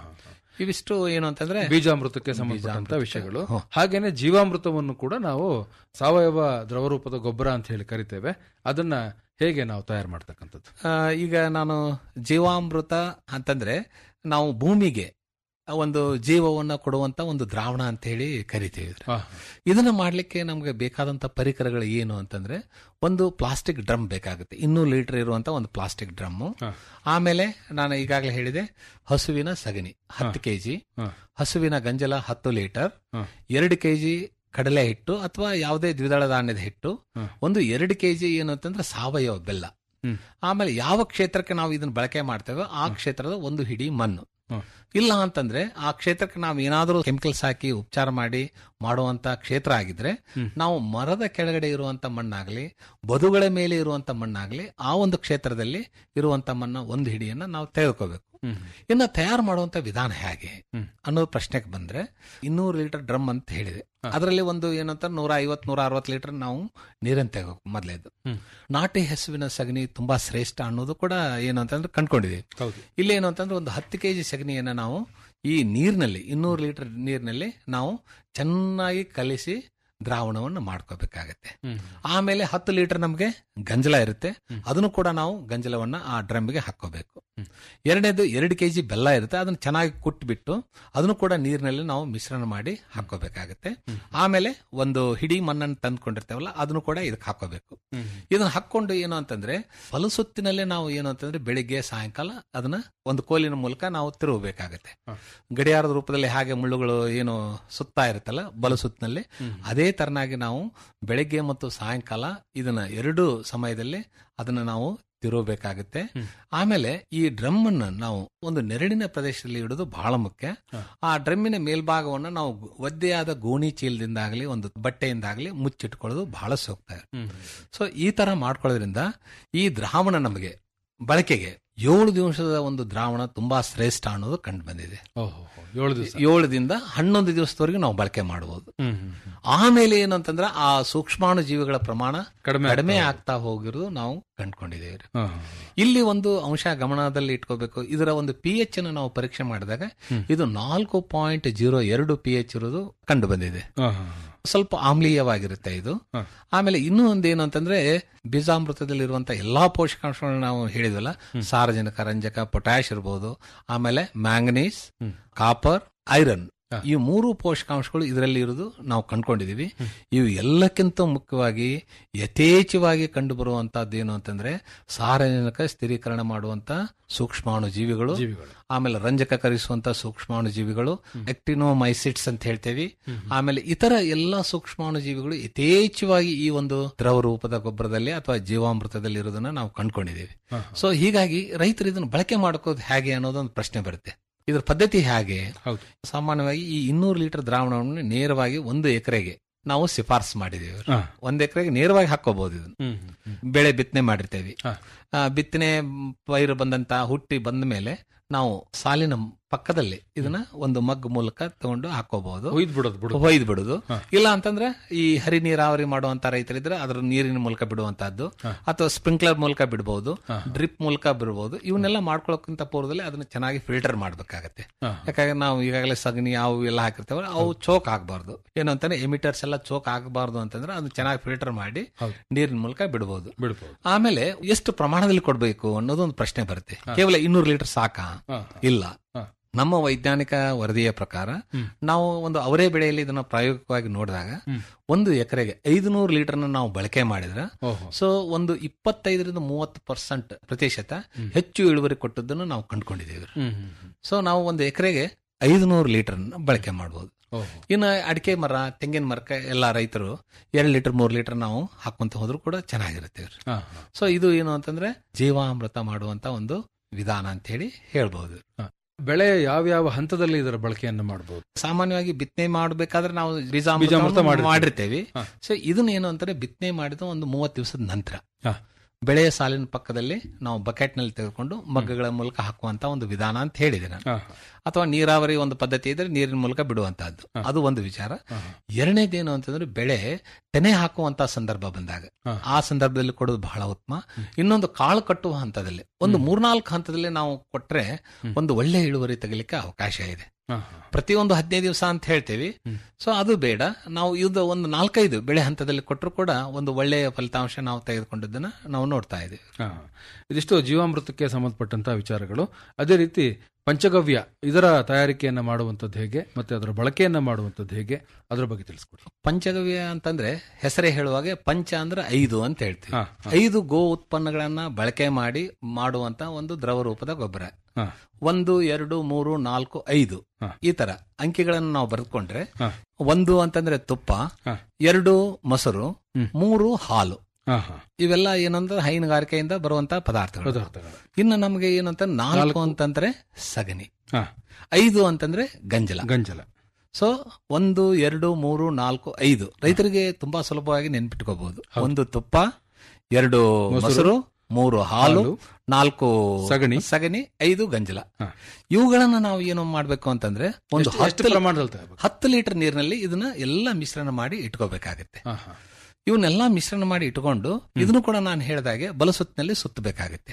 ಇವಿಷ್ಟು ಏನು ಅಂತಂದ್ರೆ ಬೀಜಾಮೃತಕ್ಕೆ ಸಂಬಂಧಪಟ್ಟಂತ ವಿಷಯಗಳು ಹಾಗೇನೆ ಜೀವಾಮೃತವನ್ನು ಕೂಡ ನಾವು ಸಾವಯವ ದ್ರವರೂಪದ ಗೊಬ್ಬರ ಅಂತ ಹೇಳಿ ಕರಿತೇವೆ ಅದನ್ನ ಹೇಗೆ ನಾವು ತಯಾರು ಮಾಡ್ತಕ್ಕಂಥದ್ದು ಆ, ಈಗ ನಾನು ಜೀವಾಮೃತ ಅಂತಂದ್ರೆ ನಾವು ಭೂಮಿಗೆ ಒಂದು ಜೀವವನ್ನ ಕೊಡುವಂತ ಒಂದು ದ್ರಾವಣ ಅಂತ ಹೇಳಿ ಕರಿತೀವಿ ಇದ್ರ. ಇದನ್ನ ಮಾಡ್ಲಿಕ್ಕೆ ನಮ್ಗೆ ಬೇಕಾದಂತ ಪರಿಕರಗಳು ಏನು ಅಂತಂದ್ರೆ ಒಂದು ಪ್ಲಾಸ್ಟಿಕ್ ಡ್ರಮ್ ಬೇಕಾಗುತ್ತೆ ಇನ್ನೂರು ಲೀಟರ್ ಇರುವಂತ ಒಂದು ಪ್ಲಾಸ್ಟಿಕ್ ಡ್ರಮ್ ಆಮೇಲೆ ನಾನು ಈಗಾಗಲೇ ಹೇಳಿದೆ ಹಸುವಿನ ಸಗಣಿ ಹತ್ತು ಕೆಜಿ ಹಸುವಿನ ಗಂಜಲ ಹತ್ತು ಲೀಟರ್ ಎರಡು ಕೆಜಿ ಕಡಲೆ ಹಿಟ್ಟು ಅಥವಾ ಯಾವುದೇ ದ್ವಿದಳ ಧಾನ್ಯದ ಹಿಟ್ಟು ಒಂದು ಎರಡು ಕೆಜಿ ಏನು ಅಂತಂದ್ರೆ ಸಾವಯವ ಬೆಲ್ಲ ಆಮೇಲೆ ಯಾವ ಕ್ಷೇತ್ರಕ್ಕೆ ನಾವು ಇದನ್ನ ಬಳಕೆ ಮಾಡ್ತೇವೆ ಆ ಕ್ಷೇತ್ರದ ಒಂದು ಹಿಡಿ ಮಣ್ಣು ಇಲ್ಲ ಅಂತಂದ್ರೆ ಆ ಕ್ಷೇತ್ರಕ್ಕೆ ನಾವು ಏನಾದರೂ ಕೆಮಿಕಲ್ಸ್ ಹಾಕಿ ಉಪಚಾರ ಮಾಡಿ ಮಾಡುವಂತ ಕ್ಷೇತ್ರ ಆಗಿದ್ರೆ ನಾವು ಮರದ ಕೆಳಗಡೆ ಇರುವಂತ ಮಣ್ಣಾಗ್ಲಿ ಬದುಗಳ ಮೇಲೆ ಇರುವಂತ ಮಣ್ಣಾಗ್ಲಿ ಆ ಒಂದು ಕ್ಷೇತ್ರದಲ್ಲಿ ಇರುವಂತ ಮಣ್ಣ ಒಂದು ಹಿಡಿಯನ್ನ ನಾವು ತೆಗೆದುಕೋಬೇಕು ಇನ್ನ ತಯಾರು ಮಾಡುವಂತ ವಿಧಾನ ಹೇಗೆ ಅನ್ನೋ ಪ್ರಶ್ನೆಗೆ ಬಂದ್ರೆ ಇನ್ನೂರು ಲೀಟರ್ ಡ್ರಮ್ ಅಂತ ಹೇಳಿದೆ ಅದರಲ್ಲಿ ಒಂದು ಏನಂತ ನೂರ ಐವತ್ ನೂರ ಅರವತ್ ಲೀಟರ್ ನಾವು ನೀರನ್ನು ತೆಗೋಬೇಕು ಮೊದಲೇದು ನಾಟಿ ಹಸುವಿನ ಸಗಣಿ ತುಂಬಾ ಶ್ರೇಷ್ಠ ಅನ್ನೋದು ಕೂಡ ಏನು ಅಂತಂದ್ರೆ ಕಂಡ್ಕೊಂಡಿದ್ದೀವಿ ಇಲ್ಲಿ ಏನು ಅಂತಂದ್ರೆ ಒಂದು ಹತ್ತು ಕೆಜಿ ಸಗಣಿಯನ್ನ ನಾವು ಈ ನೀರಿನಲ್ಲಿ ಇನ್ನೂರು ಲೀಟರ್ ನೀರಿನಲ್ಲಿ ನಾವು ಚೆನ್ನಾಗಿ ಕಲಿಸಿ ದ್ರಾವಣವನ್ನು ಮಾಡ್ಕೋಬೇಕಾಗತ್ತೆ ಆಮೇಲೆ ಹತ್ತು ಲೀಟರ್ ನಮಗೆ ಗಂಜಲ ಇರುತ್ತೆ ಅದನ್ನು ಕೂಡ ನಾವು ಗಂಜಲವನ್ನ ಆ ಡ್ರಮ್ಗೆ ಹಾಕೋಬೇಕು ಎರಡನೇದು ಎರಡು ಕೆಜಿ ಬೆಲ್ಲ ಇರುತ್ತೆ ಅದನ್ನ ಚೆನ್ನಾಗಿ ಕುಟ್ಬಿಟ್ಟು ಅದನ್ನು ಕೂಡ ನೀರಿನಲ್ಲಿ ನಾವು ಮಿಶ್ರಣ ಮಾಡಿ ಹಾಕೋಬೇಕಾಗತ್ತೆ ಆಮೇಲೆ ಒಂದು ಹಿಡಿ ಮಣ್ಣನ್ನು ತಂದ್ಕೊಂಡಿರ್ತೇವಲ್ಲ ಅದನ್ನು ಕೂಡ ಇದಕ್ಕೆ ಹಾಕೋಬೇಕು ಇದನ್ನ ಹಾಕೊಂಡು ಏನು ಅಂತಂದ್ರೆ ಫಲಸುತ್ತಿನಲ್ಲೇ ನಾವು ಏನು ಅಂತಂದ್ರೆ ಬೆಳಿಗ್ಗೆ ಸಾಯಂಕಾಲ ಅದನ್ನ ಒಂದು ಕೋಲಿನ ಮೂಲಕ ನಾವು ತಿರುಗಬೇಕಾಗತ್ತೆ ಗಡಿಯಾರದ ರೂಪದಲ್ಲಿ ಹಾಗೆ ಮುಳ್ಳುಗಳು ಏನು ಸುತ್ತಾ ಇರುತ್ತಲ್ಲ ಬಲು ಸುತ್ತಿನಲ್ಲಿ ಅದೇ ತರನಾಗಿ ನಾವು ಬೆಳಗ್ಗೆ ಮತ್ತು ಸಾಯಂಕಾಲ ಇದನ್ನ ಎರಡು ಸಮಯದಲ್ಲಿ ಅದನ್ನ ನಾವು ತಿರುಗಬೇಕಾಗುತ್ತೆ ಆಮೇಲೆ ಈ ಡ್ರಮ್ ಅನ್ನ ನಾವು ಒಂದು ನೆರಳಿನ ಪ್ರದೇಶದಲ್ಲಿ ಇಡೋದು ಬಹಳ ಮುಖ್ಯ ಆ ಡ್ರಮ್ಮಿನ ಮೇಲ್ಭಾಗವನ್ನು ನಾವು ಒದ್ದೆಯಾದ ಗೋಣಿ ಚೀಲದಿಂದಾಗಲಿ ಒಂದು ಬಟ್ಟೆಯಿಂದಾಗಲಿ ಮುಚ್ಚಿಟ್ಕೊಳ್ಳೋದು ಬಹಳ ಸೂಕ್ತ ಸೊ ಈ ತರ ಮಾಡ್ಕೊಳ್ಳೋದ್ರಿಂದ ಈ ದ್ರಾವಣ ನಮಗೆ ಬಳಕೆಗೆ ಏಳು ದಿವಸದ ಒಂದು ದ್ರಾವಣ ತುಂಬಾ ಶ್ರೇಷ್ಠ ಅನ್ನೋದು ಕಂಡು ಬಂದಿದೆ ಏಳು ದಿವಸ ಏಳದಿಂದ ಹನ್ನೊಂದು ದಿವಸದವರೆಗೂ ನಾವು ಬಳಕೆ ಮಾಡಬಹುದು ಆಮೇಲೆ ಏನಂತಂದ್ರೆ ಆ ಸೂಕ್ಷ್ಮಾಣು ಜೀವಿಗಳ ಪ್ರಮಾಣ ಕಡಿಮೆ ಕಡಿಮೆ ಆಗ್ತಾ ಹೋಗಿರೋದು ನಾವು ಕಂಡುಕೊಂಡಿದ್ದೇವೆ ಇಲ್ಲಿ ಒಂದು ಅಂಶ ಗಮನದಲ್ಲಿ ಇಟ್ಕೋಬೇಕು ಇದರ ಒಂದು ಪಿ ಎಚ್ ಅನ್ನು ನಾವು ಪರೀಕ್ಷೆ ಮಾಡಿದಾಗ ಇದು ನಾಲ್ಕು ಪಾಯಿಂಟ್ ಜೀರೋ ಎರಡು ಪಿ ಎಚ್ ಇರೋದು ಕಂಡು ಬಂದಿದೆ ಸ್ವಲ್ಪ ಆಮ್ಲೀಯವಾಗಿರುತ್ತೆ ಇದು ಆಮೇಲೆ ಇನ್ನೂ ಒಂದು ಏನು ಅಂತಂದ್ರೆ ಬೀಜಾಮೃತದಲ್ಲಿರುವಂತಹ ಎಲ್ಲಾ ಪೋಷಕಾಂಶಗಳನ್ನ ನಾವು ಹೇಳಿದ್ವಲ್ಲ ಸಾರಜನಕ ರಂಜಕ ಪೊಟ್ಯಾಶ್ ಇರಬಹುದು ಆಮೇಲೆ ಮ್ಯಾಂಗನೀಸ್ ಕಾಪರ್ ಐರನ್ ಈ ಮೂರು ಪೋಷಕಾಂಶಗಳು ಇದರಲ್ಲಿ ಇರೋದು ನಾವು ಕಂಡ್ಕೊಂಡಿದೀವಿ ಇವು ಎಲ್ಲಕ್ಕಿಂತ ಮುಖ್ಯವಾಗಿ ಯಥೇಚ್ಛವಾಗಿ ಕಂಡು ಬರುವಂತಹದ್ದು ಏನು ಅಂತಂದ್ರೆ ಸಾರಜನಕ ಸ್ಥಿರೀಕರಣ ಮಾಡುವಂತ ಸೂಕ್ಷ್ಮಾಣು ಜೀವಿಗಳು ಆಮೇಲೆ ರಂಜಕ ಕರಿಸುವಂತ ಸೂಕ್ಷ್ಮಾಣು ಜೀವಿಗಳು ಎಕ್ಟಿನೋಮೈಸಿಟ್ಸ್ ಅಂತ ಹೇಳ್ತೇವೆ ಆಮೇಲೆ ಇತರ ಎಲ್ಲಾ ಸೂಕ್ಷ್ಮಾಣು ಜೀವಿಗಳು ಯಥೇಚ್ಛವಾಗಿ ಈ ಒಂದು ದ್ರವ ರೂಪದ ಗೊಬ್ಬರದಲ್ಲಿ ಅಥವಾ ಜೀವಾಮೃತದಲ್ಲಿ ಇರೋದನ್ನ ನಾವು ಕಂಡ್ಕೊಂಡಿದ್ದೀವಿ ಸೊ ಹೀಗಾಗಿ ರೈತರು ಇದನ್ನು ಬಳಕೆ ಮಾಡ್ಕೋದು ಹೇಗೆ ಅನ್ನೋದೊಂದು ಪ್ರಶ್ನೆ ಬರುತ್ತೆ ಇದ್ರ ಪದ್ಧತಿ ಹೇಗೆ ಸಾಮಾನ್ಯವಾಗಿ ಈ ಇನ್ನೂರು ಲೀಟರ್ ದ್ರಾವಣವನ್ನು ನೇರವಾಗಿ ಒಂದು ಎಕರೆಗೆ ನಾವು ಶಿಫಾರಸು ಮಾಡಿದೀವಿ ಒಂದ್ ಎಕರೆಗೆ ನೇರವಾಗಿ ಹಾಕೋಬಹುದು ಇದನ್ನ ಬೆಳೆ ಬಿತ್ತನೆ ಮಾಡಿರ್ತೇವೆ ಆ, ಬಿತ್ತನೆ ಪೈರು ಬಂದಂತ ಹುಟ್ಟಿ ಬಂದ ಮೇಲೆ ನಾವು ಸಾಲಿನ ಪಕ್ಕದಲ್ಲಿ ಇದನ್ನ ಒಂದು ಮಗ್ ಮೂಲಕ ತಗೊಂಡು ಹಾಕೋಬಹುದು ಒಯ್ದು ಬಿಡೋದು ಬಿಡೋದು ಒಯ್ದು ಬಿಡುದು ಇಲ್ಲ ಅಂತಂದ್ರೆ ಈ ಹರಿ ನೀರಾವರಿ ಮಾಡುವಂತ ರೈತರಿದ್ರೆ ಅದ್ರ ನೀರಿನ ಮೂಲಕ ಬಿಡುವಂತಹದ್ದು ಅಥವಾ ಸ್ಪ್ರಿಂಕ್ಲರ್ ಮೂಲಕ ಬಿಡಬಹುದು ಡ್ರಿಪ್ ಮೂಲಕ ಬಿಡಬಹುದು ಇವನ್ನೆಲ್ಲ ಮಾಡ್ಕೊಳ್ಳೋಕ್ಕಿಂತ ಪೂರ್ವದಲ್ಲಿ ಅದನ್ನ ಚೆನ್ನಾಗಿ ಫಿಲ್ಟರ್ ಮಾಡ್ಬೇಕಾಗತ್ತೆ ಯಾಕಂದ್ರೆ ನಾವು ಈಗಾಗಲೇ ಸಗಣಿ ಅವು ಎಲ್ಲ ಹಾಕಿರ್ತೇವೆ ಅವು ಚೋಕ್ ಆಗಬಾರ್ದು ಏನು ಅಂತಾನೆ ಎಮಿಟರ್ಸ್ ಎಲ್ಲ ಚೋಕ್ ಆಗಬಾರ್ದು ಅಂತಂದ್ರೆ ಅದನ್ನ ಚೆನ್ನಾಗಿ ಫಿಲ್ಟರ್ ಮಾಡಿ ನೀರಿನ ಮೂಲಕ ಬಿಡಬಹುದು ಬಿಡ್ಬೋದು ಆಮೇಲೆ ಎಷ್ಟು ಪ್ರಮಾಣದಲ್ಲಿ ಕೊಡಬೇಕು ಅನ್ನೋದು ಒಂದು ಪ್ರಶ್ನೆ ಬರುತ್ತೆ ಕೇವಲ ಇನ್ನೂರು ಲೀಟರ್ ಸಾಕಾ ಇಲ್ಲ ನಮ್ಮ ವೈಜ್ಞಾನಿಕ ವರದಿಯ ಪ್ರಕಾರ ನಾವು ಒಂದು ಅವರೇ ಬೆಳೆಯಲ್ಲಿ ಇದನ್ನ ಪ್ರಾಯೋಗಿಕವಾಗಿ ನೋಡಿದಾಗ ಒಂದು ಎಕರೆಗೆ ಐದುನೂರು ಲೀಟರ್ ನಾವು ಬಳಕೆ ಮಾಡಿದ್ರೆ ಸೊ ಒಂದು ಇಪ್ಪತ್ತೈದರಿಂದ ಮೂವತ್ತು ಪರ್ಸೆಂಟ್ ಪ್ರತಿಶತ ಹೆಚ್ಚು ಇಳುವರಿ ಕೊಟ್ಟದ್ದನ್ನು ನಾವು ಕಂಡುಕೊಂಡಿದ್ದೇವೆ ಸೊ ನಾವು ಒಂದು ಎಕರೆಗೆ ಐದುನೂರು ಲೀಟರ್ ಬಳಕೆ ಮಾಡಬಹುದು ಇನ್ನು ಅಡಿಕೆ ಮರ ತೆಂಗಿನ ಮರಕ್ಕೆ ಎಲ್ಲಾ ರೈತರು ಎರಡು ಲೀಟರ್ ಮೂರು ಲೀಟರ್ ನಾವು ಹಾಕೊಂತ ಹೋದ್ರು ಕೂಡ ಚೆನ್ನಾಗಿರುತ್ತೆ ಸೊ ಇದು ಏನು ಅಂತಂದ್ರೆ ಜೀವಾಮೃತ ಮಾಡುವಂತ ಒಂದು ವಿಧಾನ ಅಂತ ಹೇಳಿ ಹೇಳ್ಬಹುದು ಬೆಳೆ ಯಾವ್ಯಾವ ಹಂತದಲ್ಲಿ ಇದರ ಬಳಕೆಯನ್ನು ಮಾಡಬಹುದು ಸಾಮಾನ್ಯವಾಗಿ ಬಿತ್ತನೆ ಮಾಡಬೇಕಾದ್ರೆ ನಾವು ಬೀಜಾಮೃತ ಬೀಜಾಮೃತ ಮಾಡಿರ್ತೀವಿ. ಮಾಡಿರ್ತೇವೆ ಹಾ. ಸೊ ಇದನ್ನ ಏನು ಅಂತಾರೆ ಬಿತ್ತನೆ ಮಾಡಿದ ಒಂದು ಮೂವತ್ತು ದಿವಸದ ನಂತರ ಬೆಳೆಯ ಸಾಲಿನ ಪಕ್ಕದಲ್ಲಿ ನಾವು ಬಕೆಟ್ ನಲ್ಲಿ ತೆಗೆದುಕೊಂಡು ಮಗ್ಗಗಳ ಮೂಲಕ ಹಾಕುವಂತ ಒಂದು ವಿಧಾನ ಅಂತ ಹೇಳಿದೆ ನಾನು ಅಥವಾ ನೀರಾವರಿ ಒಂದು ಪದ್ಧತಿ ಇದ್ರೆ ನೀರಿನ ಮೂಲಕ ಬಿಡುವಂತಹದ್ದು ಅದು ಒಂದು ವಿಚಾರ ಎರಡನೇದೇನು ಅಂತಂದ್ರೆ ಬೆಳೆ ತೆನೆ ಹಾಕುವಂತ ಸಂದರ್ಭ ಬಂದಾಗ ಆ ಸಂದರ್ಭದಲ್ಲಿ ಕೊಡೋದು ಬಹಳ ಉತ್ತಮ ಇನ್ನೊಂದು ಕಾಳು ಕಟ್ಟುವ ಹಂತದಲ್ಲಿ ಒಂದು ಮೂರ್ನಾಲ್ಕು ಹಂತದಲ್ಲಿ ನಾವು ಕೊಟ್ರೆ ಒಂದು ಒಳ್ಳೆ ಇಳುವರಿ ತೆಗಿಲಿಕ್ಕೆ ಅವಕಾಶ ಇದೆ ಪ್ರತಿಯೊಂದು ಹದಿನೈದು ದಿವಸ ಅಂತ ಹೇಳ್ತೇವೆ ಸೊ ಅದು ಬೇಡ ನಾವು ಇದು ಒಂದು ನಾಲ್ಕೈದು ಬೆಳೆ ಹಂತದಲ್ಲಿ ಕೊಟ್ಟರು ಕೂಡ ಒಂದು ಒಳ್ಳೆಯ ಫಲಿತಾಂಶ ನಾವು ತೆಗೆದುಕೊಂಡಿದ್ದನ್ನ ನಾವು ನೋಡ್ತಾ ಇದ್ದೀವಿ ಹಾ. ಇದಿಷ್ಟು ಜೀವಾಮೃತಕ್ಕೆ ಸಂಬಂಧಪಟ್ಟಂತಹ ವಿಚಾರಗಳು ಅದೇ ರೀತಿ ಪಂಚಗವ್ಯ ಇದರ ತಯಾರಿಕೆಯನ್ನ ಮಾಡುವಂತದ್ದು ಹೇಗೆ ಮತ್ತೆ ಅದರ ಬಳಕೆಯನ್ನ ಮಾಡುವಂತದ್ದು ಹೇಗೆ ಅದರ ಬಗ್ಗೆ ತಿಳಿಸ್ಕೊಡಿ ಪಂಚಗವ್ಯ ಅಂತಂದ್ರೆ ಹೆಸರೇ ಹೇಳುವಾಗೆ ಪಂಚ ಅಂದ್ರೆ ಐದು ಅಂತ ಹೇಳ್ತೀವಿ ಐದು ಗೋ ಉತ್ಪನ್ನಗಳನ್ನ ಬಳಕೆ ಮಾಡಿ ಮಾಡುವಂತ ಒಂದು ದ್ರವ ರೂಪದ ಗೊಬ್ಬರ ಒಂದು ಎರಡು ಮೂರು ನಾಲ್ಕು ಐದು ಈ ತರ ಅಂಕಿಗಳನ್ನು ನಾವು ಬರೆದುಕೊಂಡ್ರೆ ಒಂದು ಅಂತಂದ್ರೆ ತುಪ್ಪ ಎರಡು ಮೊಸರು ಮೂರು ಹಾಲು ಇವೆಲ್ಲ ಏನಂದ್ರೆ ಹೈನುಗಾರಿಕೆಯಿಂದ ಬರುವಂತ ಪದಾರ್ಥಗಳು ಪದಾರ್ಥಗಳು. ಇನ್ನು ನಮಗೆ ಏನಂತ ನಾಲ್ಕು ಅಂತಂದ್ರೆ ಸಗಣಿ ಐದು ಅಂತಂದ್ರೆ ಗಂಜಲ ಗಂಜಲ ಸೊ ಒಂದು ಎರಡು ಮೂರು ನಾಲ್ಕು ಐದು ರೈತರಿಗೆ ತುಂಬಾ ಸುಲಭವಾಗಿ ನೆನ್ಪಿಟ್ಕೋಬಹುದು ಒಂದು ತುಪ್ಪ ಎರಡು ಮೊಸರು, ಮೊಸರು ಮೂರು ಹಾಲು ಹಾಲು, ನಾಲ್ಕು ಸಗಣಿ, ಸಗಣಿ ಐದು ಗಂಜಲ ಇವುಗಳನ್ನ ನಾವು ಏನು ಮಾಡ್ಬೇಕು ಅಂತಂದ್ರೆ ಒಂದು ಎಷ್ಟು- ಎಷ್ಟು ಹತ್ತು ಪ್ರಮಾಣದಲ್ಲಿ ತಗೋಬೇಕು? ಹತ್ತು ಲೀಟರ್ ನೀರಿನಲ್ಲಿ ಇದನ್ನ ಎಲ್ಲ ಮಿಶ್ರಣ ಮಾಡಿ ಇಟ್ಕೋಬೇಕಾಗತ್ತೆ ಇವನ್ನೆಲ್ಲ ಮಿಶ್ರಣ ಮಾಡಿ ಇಟ್ಕೊಂಡು ಇದನ್ನು ಕೂಡ ನಾನು ಹೇಳಿದಾಗೆ ಬಲಸುತ್ತಿನಲ್ಲಿ ಸುತ್ತಬೇಕಾಗತ್ತೆ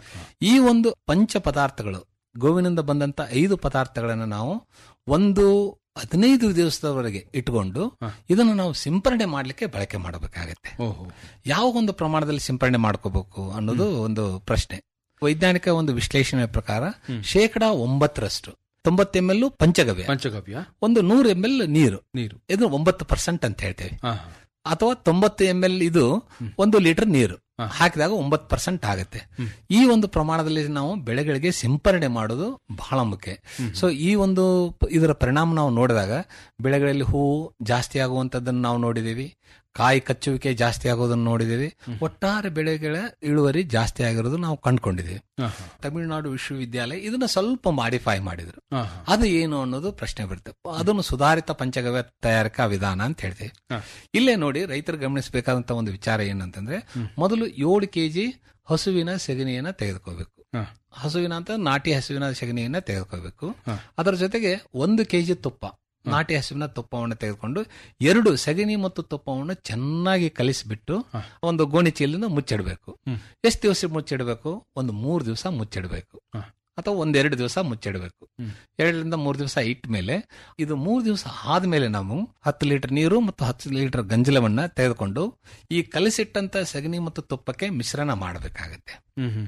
ಈ ಒಂದು ಪಂಚ ಪದಾರ್ಥಗಳು ಗೋವಿನಿಂದ ಬಂದಂತ ಐದು ಪದಾರ್ಥಗಳನ್ನು ನಾವು ಒಂದು ಹದಿನೈದು ದಿವಸದವರೆಗೆ ಇಟ್ಕೊಂಡು ಇದನ್ನು ನಾವು ಸಿಂಪರಣೆ ಮಾಡಲಿಕ್ಕೆ ಬಳಕೆ ಮಾಡಬೇಕಾಗತ್ತೆ ಯಾವ ಒಂದು ಪ್ರಮಾಣದಲ್ಲಿ ಸಿಂಪರಣೆ ಮಾಡ್ಕೋಬೇಕು ಅನ್ನೋದು ಒಂದು ಪ್ರಶ್ನೆ ವೈಜ್ಞಾನಿಕ ಒಂದು ವಿಶ್ಲೇಷಣೆ ಪ್ರಕಾರ ಶೇಕಡ ಒಂಬತ್ತರಷ್ಟು ತೊಂಬತ್ತು ಎಂ ಎಲ್ ಪಂಚಗವ್ಯ ಪಂಚಗವ್ಯ ಒಂದು ನೂರು ಎಂ ಎಲ್ ನೀರು ನೀರು ಇದು ಒಂಬತ್ತು ಪರ್ಸೆಂಟ್ ಅಂತ ಹೇಳ್ತೇವೆ ಅಥವಾ ತೊಂಬತ್ತು ಎಂ ಎಲ್ ಇದು ಒಂದು ಲೀಟರ್ ನೀರು ಹಾಕಿದಾಗ ಒಂಬತ್ತು ಪರ್ಸೆಂಟ್ ಆಗುತ್ತೆ ಈ ಒಂದು ಪ್ರಮಾಣದಲ್ಲಿ ನಾವು ಬೆಳೆಗಳಿಗೆ ಸಿಂಪರಣೆ ಮಾಡೋದು ಬಹಳ ಮುಖ್ಯ ಸೊ ಈ ಒಂದು ಪ- ಇದರ ಪರಿಣಾಮ ನಾವು ನೋಡಿದಾಗ ಬೆಳೆಗಳಲ್ಲಿ ಹೂವು ಜಾಸ್ತಿ ಆಗುವಂತದ್ದನ್ನು ನಾವು ನೋಡಿದೀವಿ ಕಾಯಿ ಕಚ್ಚುವಿಕೆ ಜಾಸ್ತಿ ಆಗೋದನ್ನು ನೋಡಿದೀವಿ ಒಟ್ಟಾರೆ ಬೆಳೆಗಳ ಇಳುವರಿ ಜಾಸ್ತಿ ಆಗಿರೋದು ನಾವು ಕಂಡುಕೊಂಡಿದ್ದೀವಿ ತಮಿಳುನಾಡು ವಿಶ್ವವಿದ್ಯಾಲಯ ಇದನ್ನ ಸ್ವಲ್ಪ ಮಾಡಿಫೈ ಮಾಡಿದ್ರು ಅದು ಏನು ಅನ್ನೋದು ಪ್ರಶ್ನೆ ಬರುತ್ತೆ ಅದನ್ನು ಸುಧಾರಿತ ಪಂಚಗವ್ಯ ತಯಾರಿಕಾ ವಿಧಾನ ಅಂತ ಹೇಳ್ತೀವಿ ಇಲ್ಲೇ ನೋಡಿ ರೈತರು ಗಮನಿಸಬೇಕಾದಂತ ಒಂದು ವಿಚಾರ ಏನಂತಂದ್ರೆ ಮೊದಲು ಏಳು ಕೆಜಿ ಹಸುವಿನ ಸೆಗಣಿಯನ್ನ ತೆಗೆದುಕೋಬೇಕು ಹಸುವಿನ ಅಂತ ನಾಟಿ ಹಸುವಿನ ಸೆಗಣಿಯನ್ನ ತೆಗೆದುಕೋಬೇಕು ಅದರ ಜೊತೆಗೆ ಒಂದು ಕೆಜಿ ತುಪ್ಪ ನಾಟಿ ಹಸುವಿನ ತುಪ್ಪವನ್ನು ತೆಗೆದುಕೊಂಡು ಎರಡು ಸೆಗಣಿ ಮತ್ತು ತುಪ್ಪವನ್ನು ಚೆನ್ನಾಗಿ ಕಲಿಸಿಬಿಟ್ಟು ಒಂದು ಗೋಣಿ ಚೀಲನ ಮುಚ್ಚಿಡಬೇಕು ಎಷ್ಟು ದಿವಸ ಮುಚ್ಚಿಡಬೇಕು ಒಂದು ಮೂರು ದಿವಸ ಮುಚ್ಚಿಡಬೇಕು ಅಥವಾ ಒಂದೆರಡು ದಿವಸ ಮುಚ್ಚಿಡಬೇಕು ಎರಡರಿಂದ ಮೂರು ದಿವಸ ಇಟ್ಟ ಮೇಲೆ ಇದು ಮೂರು ದಿವಸ ಆದ್ಮೇಲೆ ನಾವು ಹತ್ತು ಲೀಟರ್ ನೀರು ಮತ್ತು ಹತ್ತು ಲೀಟರ್ ಗಂಜಲವನ್ನ ತೆಗೆದುಕೊಂಡು ಈ ಕಲಸಿಟ್ಟಂತ ಸಗಣಿ ಮತ್ತು ತುಪ್ಪಕ್ಕೆ ಮಿಶ್ರಣ ಮಾಡಬೇಕಾಗತ್ತೆ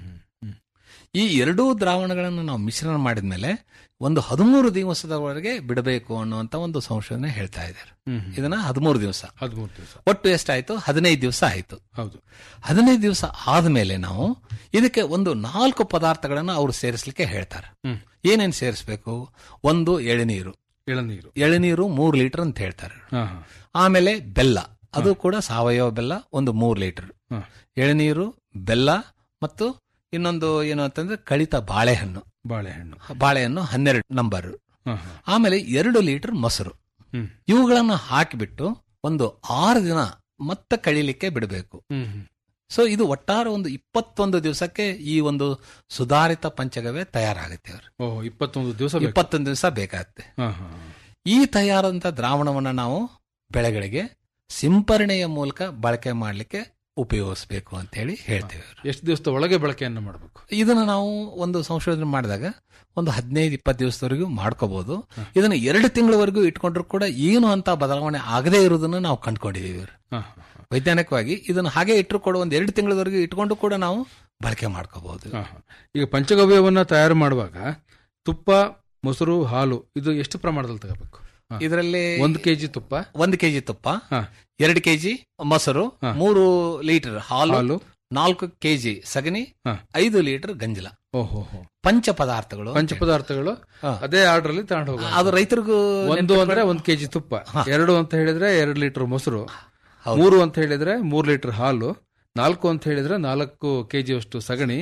ಈ ಎರಡೂ ದ್ರಾವಣಗಳನ್ನು ನಾವು ಮಿಶ್ರಣ ಮಾಡಿದ್ಮೇಲೆ ಒಂದು ಹದಿಮೂರು ದಿವಸದವರೆಗೆ ಬಿಡಬೇಕು ಅನ್ನುವಂತ ಒಂದು ಸಂಶೋಧನೆ ಹೇಳ್ತಾ ಇದ್ದಾರೆ ಇದನ್ನ ಹದಿಮೂರು ದಿವಸ ಹದಿಮೂರು ದಿವಸ ಒಟ್ಟು ಎಷ್ಟಾಯ್ತು ಹದಿನೈದು ದಿವಸ ಆಯ್ತು ಹೌದು ಹದಿನೈದು ದಿವಸ ಆದ್ಮೇಲೆ ನಾವು ಇದಕ್ಕೆ ಒಂದು ನಾಲ್ಕು ಪದಾರ್ಥಗಳನ್ನು ಅವರು ಸೇರಿಸಲಿಕ್ಕೆ ಹೇಳ್ತಾರೆ ಏನೇನ್ ಸೇರಿಸಬೇಕು ಒಂದು ಎಳನೀರು ಎಳನೀರು ಎಳನೀರು ಮೂರು ಲೀಟರ್ ಅಂತ ಹೇಳ್ತಾರೆ ಹಾ, ಆಮೇಲೆ ಬೆಲ್ಲ ಅದು ಕೂಡ ಸಾವಯವ ಬೆಲ್ಲ ಒಂದು ಮೂರು ಲೀಟರ್ ಹಾ. ಎಳನೀರು ಬೆಲ್ಲ ಮತ್ತು ಇನ್ನೊಂದು ಏನು ಅಂತಂದ್ರೆ ಕಳಿತ ಬಾಳೆಹಣ್ಣು ಬಾಳೆಹಣ್ಣು ಬಾಳೆಹಣ್ಣು ಹನ್ನೆರಡು ನಂಬರ್ ಹಾ, ಆಮೇಲೆ ಎರಡು ಲೀಟರ್ ಮೊಸರು ಹ್ಮ್. ಇವುಗಳನ್ನ ಹಾಕಿಬಿಟ್ಟು ಒಂದು ಆರು ದಿನ ಮತ್ತೆ ಕಳಿಲಿಕ್ಕೆ ಬಿಡಬೇಕು ಹ್ಮ್, ಹ್ಮ್. ಸೊ ಇದು ಒಟ್ಟಾರೆ ಒಂದು ಇಪ್ಪತ್ತೊಂದು ದಿವಸಕ್ಕೆ ಈ ಒಂದು ಸುಧಾರಿತ ಪಂಚಗವ್ಯ ತಯಾರಾಗುತ್ತೆ ಅವ್ರು ಓ ಇಪ್ಪತ್ತೊಂದು ದಿವಸ ಬೇಕು. ಇಪ್ಪತ್ತೊಂದು ದಿವಸ ಬೇಕಾಗುತ್ತೆ ಹಾ, ಹಾ, ಈ ತಯಾರಾದಂತ ದ್ರಾವಣವನ್ನ ನಾವು ಬೆಳೆಗಳಿಗೆ ಸಿಂಪರಣೆಯ ಮೂಲಕ ಬಳಕೆ ಮಾಡಲಿಕ್ಕೆ ಉಪಯೋಗಿಸಬೇಕು ಅಂತ ಹೇಳಿ ಹೇಳ್ತೇವೆ ಎಷ್ಟು ದಿವಸದ ಒಳಗೆ ಬಳಕೆಯನ್ನ ಮಾಡಬೇಕು ಇದನ್ನ ನಾವು ಒಂದು ಸಂಶೋಧನೆ ಮಾಡಿದಾಗ ಒಂದು ಹದಿನೈದು ಇಪ್ಪತ್ತು ದಿವಸದವರೆಗೂ ಮಾಡ್ಕೋಬಹುದು ಇದನ್ನ ಎರಡು ತಿಂಗಳವರೆಗೂ ಇಟ್ಕೊಂಡ್ರು ಕೂಡ ಏನು ಅಂತ ಬದಲಾವಣೆ ಆಗದೇ ಇರೋದನ್ನ ನಾವು ಕಂಡುಕೊಂಡಿದೀವಿ ಇವ್ರು. ವೈಜ್ಞಾನಿಕವಾಗಿ ಇದನ್ನ ಹಾಗೆ ಇಟ್ಟರು ಕೂಡ ಒಂದು ಎರಡು ತಿಂಗಳವರೆಗೂ ಇಟ್ಕೊಂಡು ಕೂಡ ನಾವು ಬಳಕೆ ಮಾಡ್ಕೋಬಹುದು ಈಗ ಪಂಚಗವ್ಯವನ್ನ ತಯಾರು ಮಾಡುವಾಗ ತುಪ್ಪ ಮೊಸರು ಹಾಲು ಇದು ಎಷ್ಟು ಪ್ರಮಾಣದಲ್ಲಿ ತಗೋಬೇಕು ಹಾ. ಇದರಲ್ಲಿ ಒಂದು ಕೆಜಿ ತುಪ್ಪ ಒಂದು ಕೆಜಿ ತುಪ್ಪ ಎರಡು ಕೆಜಿ ಮೊಸರು ಮೂರು ಲೀಟರ್ ಹಾಲು ಹಾಲು. ನಾಲ್ಕು ಕೆಜಿ ಸಗಣಿ ಐದು ಲೀಟರ್ ಗಂಜಲ ಓಹೋ ಪಂಚ ಪದಾರ್ಥಗಳು ಪಂಚ ಪದಾರ್ಥಗಳು ಅದೇ ಆರ್ಡರ್ ಅಲ್ಲಿ ತಗೊಂಡು ಹೋಗ ಅದು ರೈತರಿಗೂ ಒಂದು ಅಂದ್ರೆ ಒಂದ್ ಕೆಜಿ ತುಪ್ಪ ಎರಡು ಅಂತ ಹೇಳಿದ್ರೆ ಎರಡು ಲೀಟರ್ ಮೊಸರು ಮೂರು ಅಂತ ಹೇಳಿದ್ರೆ ಮೂರ್ ಲೀಟರ್ ಹಾಲು ನಾಲ್ಕು ಅಂತ ಹೇಳಿದ್ರೆ ನಾಲ್ಕು ಕೆಜಿ ಅಷ್ಟು ಸಗಣಿ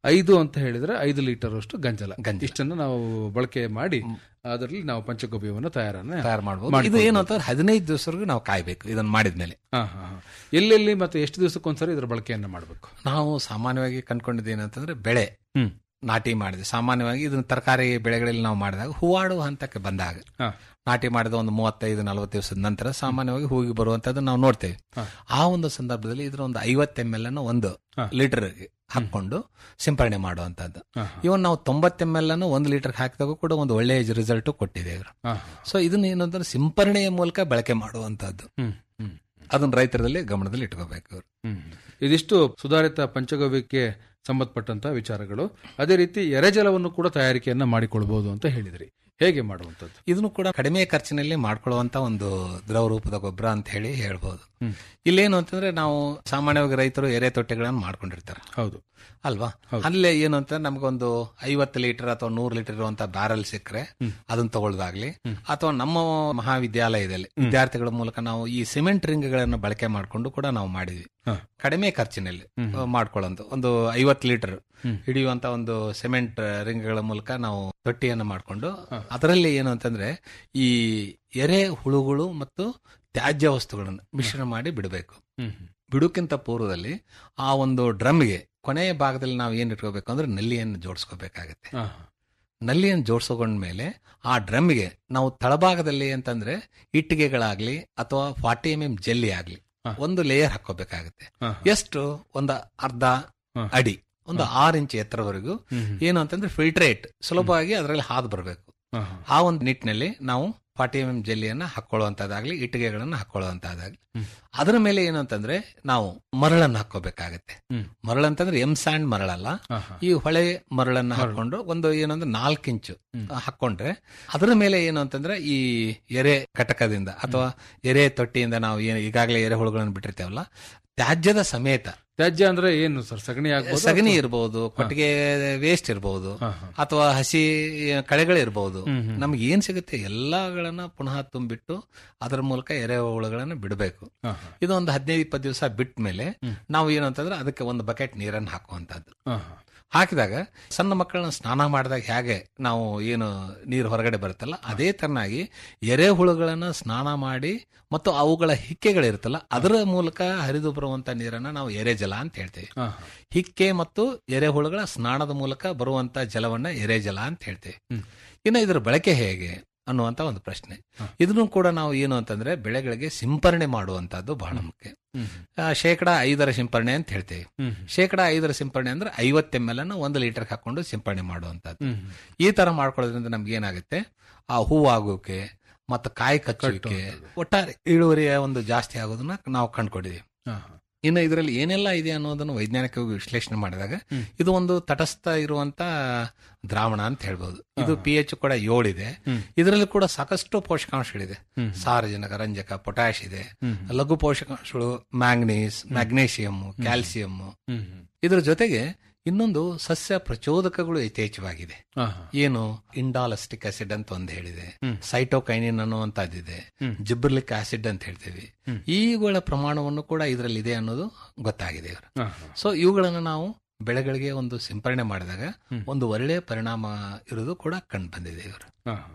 ಐದು ಅಂತ ಹೇಳಿದ್ರೆ ಐದು ಲೀಟರ್ ಅಷ್ಟು ಗಂಜಲ ಇಷ್ಟನ್ನು ನಾವು ಬಳಕೆ ಮಾಡಿ ಅದರಲ್ಲಿ ನಾವು ಪಂಚಗವ್ಯವನ್ನು ತಯಾರನ್ನ ತಯಾರು ಮಾಡಬಹುದು ಇದು ಏನು ಅಂತಂದ್ರೆ ಹದಿನೈದು ದಿವಸವರೆಗೂ ನಾವು ಕಾಯ್ಬೇಕು ಇದನ್ನ ಮಾಡಿದ್ಮೇಲೆ ಹಾ, ಹಾ, ಹಾ. ಎಲ್ಲೆಲ್ಲಿ ಮತ್ತೆ ಎಷ್ಟು ದಿವಸಕ್ಕೊಂದ್ಸರಿ ಇದರ ಬಳಕೆಯನ್ನ ಮಾಡಬೇಕು ನಾವು ಸಾಮಾನ್ಯವಾಗಿ ಕಂಡ್ಕೊಂಡಿದ್ದು ಏನಂತಂದ್ರೆ ಬೆಳೆ ಹ್ಮ್. ನಾಟಿ ಮಾಡಿದೆ ಸಾಮಾನ್ಯವಾಗಿ ಇದನ್ನ ತರಕಾರಿ ಬೆಳೆಗಳಲ್ಲಿ ನಾವು ಮಾಡಿದಾಗ ಹೂವಾಡುವ ಹಂತಕ್ಕೆ ಬಂದಾಗ ಹಾ. ನಾಟಿ ಮಾಡಿದ ಒಂದು ಮೂವತ್ತೈದು ನಲವತ್ತು ದಿವಸದ ನಂತರ ಸಾಮಾನ್ಯವಾಗಿ ಹೂವಿಗೆ ಬರುವಂತದ್ದು ನಾವು ನೋಡ್ತೇವೆ ಹಾ. ಆ ಒಂದು ಸಂದರ್ಭದಲ್ಲಿ ಇದರ ಒಂದು ಐವತ್ತು ಎಮ್ ಎಲ್ ಅನ್ನು ಒಂದು ಲೀಟರ್ ಹಾಕೊಂಡು ಸಿಂಪರಣೆ ಮಾಡುವಂತದ್ದು ಹಾ, ಇವನ್ ನಾವು ತೊಂಬತ್ತು ಎಮ್ ಎಲ್ ಅನ್ನು ಒಂದು ಲೀಟರ್ ಹಾಕಿದಾಗ ಕೂಡ ಒಂದು ಒಳ್ಳೆಯ ರಿಸಲ್ಟ್ ಕೊಟ್ಟಿದೆ ಇವರು ಹಾ. ಸೊ ಇದನ್ನ ಏನಂದ್ರೆ ಸಿಂಪರಣೆಯ ಮೂಲಕ ಬಳಕೆ ಮಾಡುವಂತದ್ದು ಹ್ಮ್, ಹ್ಮ್. ಅದನ್ನ ರೈತರಲ್ಲಿ ಗಮನದಲ್ಲಿ ಇಟ್ಕೋಬೇಕು ಇವರು ಹ್ಮ್. ಇದಿಷ್ಟು ಸುಧಾರಿತ ಪಂಚಗವ್ಯಕ್ಕೆ ಸಂಬಂಧಪಟ್ಟಂತಹ ವಿಚಾರಗಳು ಅದೇ ರೀತಿ ಎರೆಜಲವನ್ನು ಕೂಡ ತಯಾರಿಕೆಯನ್ನ ಮಾಡಿಕೊಳ್ಬಹುದು ಅಂತ ಹೇಳಿದ್ರಿ ಹೇಗೆ ಮಾಡುವಂತದ್ದು ಇದನ್ನು ಕೂಡ ಕಡಿಮೆ ಖರ್ಚಿನಲ್ಲಿ ಮಾಡ್ಕೊಳ್ಳುವಂತ ಒಂದು ದ್ರವ ರೂಪದ ಗೊಬ್ಬರ ಅಂತ ಹೇಳಿ ಹೇಳ್ಬೋದು ಇಲ್ಲೇನು ಅಂತಂದ್ರೆ ನಾವು ಸಾಮಾನ್ಯವಾಗಿ ರೈತರು ಎರೆ ತೊಟ್ಟೆಗಳನ್ನು ಮಾಡ್ಕೊಂಡಿರ್ತಾರೆ ಹೌದು ಅಲ್ವಾ ಅಲ್ಲೇ ಏನು ಅಂತ ನಮ್ಗೊಂದು ಐವತ್ತು ಲೀಟರ್ ಅಥವಾ ನೂರು ಲೀಟರ್ ಇರುವಂತ ಬ್ಯಾರಲ್ ಸಿಕ್ಕರೆ ಅದನ್ನ ತಗೊಳ್ಳೋದಾಗ್ಲಿ ಅಥವಾ ನಮ್ಮ ಮಹಾವಿದ್ಯಾಲಯದಲ್ಲಿ ವಿದ್ಯಾರ್ಥಿಗಳ ಮೂಲಕ ನಾವು ಈ ಸಿಮೆಂಟ್ ರಿಂಗ್ಗಳನ್ನು ಬಳಕೆ ಮಾಡಿಕೊಂಡು ಕೂಡ ನಾವು ಮಾಡಿದ್ವಿ ಕಡಿಮೆ ಖರ್ಚಿನಲ್ಲಿ ಮಾಡ್ಕೊಳ್ಳೋದು ಒಂದು ಐವತ್ತು ಲೀಟರ್ ಹಿಡಿಯುವಂತ ಒಂದು ಸಿಮೆಂಟ್ ರಿಂಗ್ಗಳ ಮೂಲಕ ನಾವು ತೊಟ್ಟಿಯನ್ನು ಮಾಡಿಕೊಂಡು ಅದರಲ್ಲಿ ಏನು ಅಂತಂದ್ರೆ ಈ ಎರೆ ಹುಳುಗಳು ಮತ್ತು ತ್ಯಾಜ್ಯ ವಸ್ತುಗಳನ್ನು ಮಿಶ್ರಣ ಮಾಡಿ ಬಿಡಬೇಕು ಬಿಡುಕ್ಕಿಂತ ಪೂರ್ವದಲ್ಲಿ ಆ ಒಂದು ಡ್ರಮ್ಗೆ ಕೊನೆಯ ಭಾಗದಲ್ಲಿ ನಾವು ಏನ್ ಇಟ್ಕೋಬೇಕು ಅಂದ್ರೆ ನಲ್ಲಿಯನ್ನು ಜೋಡಿಸ್ಕೋಬೇಕಾಗತ್ತೆ ನಲ್ಲಿಯನ್ನು ಜೋಡಿಸ್ಕೊಂಡ್ಮೇಲೆ ಆ ಡ್ರಮ್ಗೆ ನಾವು ತಳಭಾಗದಲ್ಲಿ ಅಂತಂದ್ರೆ ಇಟ್ಟಿಗೆಗಳಾಗ್ಲಿ ಅಥವಾ ಫಾರ್ಟಿ ಎಂ ಎಂ ಜೆಲ್ಲಿ ಆಗ್ಲಿ ಒಂದು ಲೇಯರ್ ಹಾಕೋಬೇಕಾಗತ್ತೆ ಎಷ್ಟು ಒಂದು ಅರ್ಧ ಅಡಿ ಒಂದು ಆರು ಇಂಚ್ ಎತ್ತರವರೆಗೂ ಏನು ಅಂತಂದ್ರೆ ಫಿಲ್ಟ್ರೇಟ್ ಸುಲಭವಾಗಿ ಅದರಲ್ಲಿ ಹಾದು ಬರಬೇಕು ಆ ಒಂದು ನಿಟ್ಟಿನಲ್ಲಿ ನಾವು ಫಾರ್ಟಿ ಎಂ ಎಂ ಜೆಲ್ಲಿಯನ್ನ ಹಾಕೊಳ್ಳುವಂತದ್ದಾಗ್ಲಿ ಇಟ್ಟಿಗೆಗಳನ್ನು ಹಾಕೊಳ್ಳುವಂತದ್ದಾಗ್ಲಿ ಅದರ ಮೇಲೆ ಏನು ಅಂತಂದ್ರೆ ನಾವು ಮರಳನ್ನು ಹಾಕೋಬೇಕಾಗತ್ತೆ ಮರಳು ಅಂತಂದ್ರೆ ಎಂ ಸ್ಯಾಂಡ್ ಮರಳಲ್ಲ ಈ ಹೊಳೆ ಮರಳನ್ನ ಹಾಕೊಂಡು ಒಂದು ಏನಂದ್ರೆ ನಾಲ್ಕು ಇಂಚು ಹಾಕೊಂಡ್ರೆ ಅದರ ಮೇಲೆ ಏನು ಅಂತಂದ್ರೆ ಈ ಎರೆ ಘಟಕದಿಂದ ಅಥವಾ ಎರೆ ತೊಟ್ಟಿಯಿಂದ ನಾವು ಏನು ಈಗಾಗಲೇ ಎರೆ ಹುಳುಗಳನ್ನು ಬಿಟ್ಟಿರ್ತೇವಲ್ಲ ತ್ಯಾಜ್ಯದ ಸಮೇತ ತ್ಯಾಜ್ಯ ಅಂದ್ರೆ ಏನು ಸರ್ ಸಗಣಿ ಆಗ್ಬೋದು ಸಗಣಿ ಇರಬಹುದು ಕೊಟ್ಟಿಗೆ ವೇಸ್ಟ್ ಇರಬಹುದು ಅಥವಾ ಹಸಿ ಕಳೆಗಳಿರ್ಬಹುದು ನಮ್ಗೆ ಏನ್ ಸಿಗುತ್ತೆ ಎಲ್ಲಗಳನ್ನ ಪುನಃ ತುಂಬಿಟ್ಟು ಅದರ ಮೂಲಕ ಎರೆಹುಳುಗಳನ್ನ ಬಿಡಬೇಕು ಇದು ಒಂದು ಹದಿನೈದು ಇಪ್ಪತ್ತು ದಿವಸ ಬಿಟ್ಟ ಮೇಲೆ ನಾವು ಏನು ಅಂತಂದ್ರೆ ಅದಕ್ಕೆ ಒಂದು ಬಕೆಟ್ ನೀರನ್ನು ಹಾಕುವಂತದ್ದು ಹಾಕಿದಾಗ ಸಣ್ಣ ಮಕ್ಕಳನ್ನ ಸ್ನಾನ ಮಾಡಿದಾಗ ಹೇಗೆ ನಾವು ಏನು ನೀರು ಹೊರಗಡೆ ಬರುತ್ತಲ್ಲ ಅದೇ ತರನಾಗಿ ಎರೆಹುಳುಗಳನ್ನ ಸ್ನಾನ ಮಾಡಿ ಮತ್ತು ಅವುಗಳ ಹಿಕ್ಕೆಗಳಿರುತ್ತಲ್ಲ ಅದರ ಮೂಲಕ ಹರಿದು ಬರುವಂತ ನೀರನ್ನ ನಾವು ಎರೆಜಲ ಅಂತ ಹೇಳ್ತೇವೆ ಹಿಕ್ಕೆ ಮತ್ತು ಎರೆಹುಳುಗಳ ಸ್ನಾನದ ಮೂಲಕ ಬರುವಂತ ಜಲವನ್ನ ಎರೆಜಲ ಅಂತ ಹೇಳ್ತೇವೆ ಇನ್ನು ಇದರ ಬಳಕೆ ಹೇಗೆ ಅನ್ನುವಂತ ಒಂದು ಪ್ರಶ್ನೆ ಇದನ್ನು ಕೂಡ ನಾವು ಏನು ಅಂತಂದ್ರೆ ಬೆಳೆಗಳಿಗೆ ಸಿಂಪರಣೆ ಮಾಡುವಂತದ್ದು ಬಹಳ ಮುಖ್ಯ ಆ, ಶೇಕಡ ಐದರ ಸಿಂಪರಣೆ ಅಂತ ಹೇಳ್ತೇವೆ ಶೇಕಡ ಐದರ ಸಿಂಪರಣೆ ಅಂದ್ರೆ ಐವತ್ತು ಎಂ ಎಲ್ ಅನ್ನು ಒಂದು ಲೀಟರ್ ಹಾಕೊಂಡು ಸಿಂಪರಣೆ ಮಾಡುವಂತದ್ದು ಈ ತರ ಮಾಡ್ಕೊಳ್ಳೋದ್ರಿಂದ ನಮ್ಗೆ ಏನಾಗುತ್ತೆ ಆ ಹೂವಾಗೋಕೆ ಮತ್ತು ಕಾಯಿ ಕಚ್ಚುವಿಕೆ ಒಟ್ಟಾರೆ ಇಳುವರಿಯ ಒಂದು ಜಾಸ್ತಿ ಆಗೋದನ್ನ ನಾವು ಕಂಡುಕೊಂಡಿದ್ದೀವಿ ಇನ್ನು ಇದರಲ್ಲಿ ಏನೆಲ್ಲ ಇದೆ ಅನ್ನೋದನ್ನು ವೈಜ್ಞಾನಿಕವಾಗಿ ವಿಶ್ಲೇಷಣೆ ಮಾಡಿದಾಗ ಇದು ಒಂದು ತಟಸ್ಥ ಇರುವಂತ ದ್ರಾವಣ ಅಂತ ಹೇಳ್ಬೋದು ಇದು ಪಿ ಎಚ್ ಕೂಡ ಏಳಿದೆ ಇದರಲ್ಲಿ ಕೂಡ ಸಾಕಷ್ಟು ಪೋಷಕಾಂಶಗಳಿದೆ ಸಾರಜನಕ ರಂಜಕ ಪೊಟ್ಯಾಶ್ ಇದೆ ಲಘು ಪೋಷಕಾಂಶಗಳು ಮ್ಯಾಂಗ್ನೀಸ್ ಮ್ಯಾಗ್ನೇಷಿಯಂ ಕ್ಯಾಲ್ಸಿಯಂ ಇದರ ಜೊತೆಗೆ ಇನ್ನೊಂದು ಸಸ್ಯ ಪ್ರಚೋದಕಗಳು ಯಥೇಚ್ಛವಾಗಿದೆ ಏನು ಇಂಡಾಲಸ್ಟಿಕ್ ಆಸಿಡ್ ಅಂತ ಒಂದು ಹೇಳಿದೆ ಸೈಟೋಕೈನಿನ್ ಅನ್ನುವಂತದ್ದಿದೆ ಜಿಬ್ರಲಿಕ್ ಆಸಿಡ್ ಅಂತ ಹೇಳ್ತೇವೆ ಇವುಗಳ ಪ್ರಮಾಣವನ್ನು ಕೂಡ ಇದರಲ್ಲಿ ಇದೆ ಅನ್ನೋದು ಗೊತ್ತಾಗಿದೆ ಇವರು ಸೊ ಇವುಗಳನ್ನು ನಾವು ಬೆಳೆಗಳಿಗೆ ಒಂದು ಸಿಂಪರಣೆ ಮಾಡಿದಾಗ ಒಂದು ಒಳ್ಳೆಯ ಪರಿಣಾಮ ಇರೋದು ಕೂಡ ಕಂಡು ಬಂದಿದೆ ಇವರು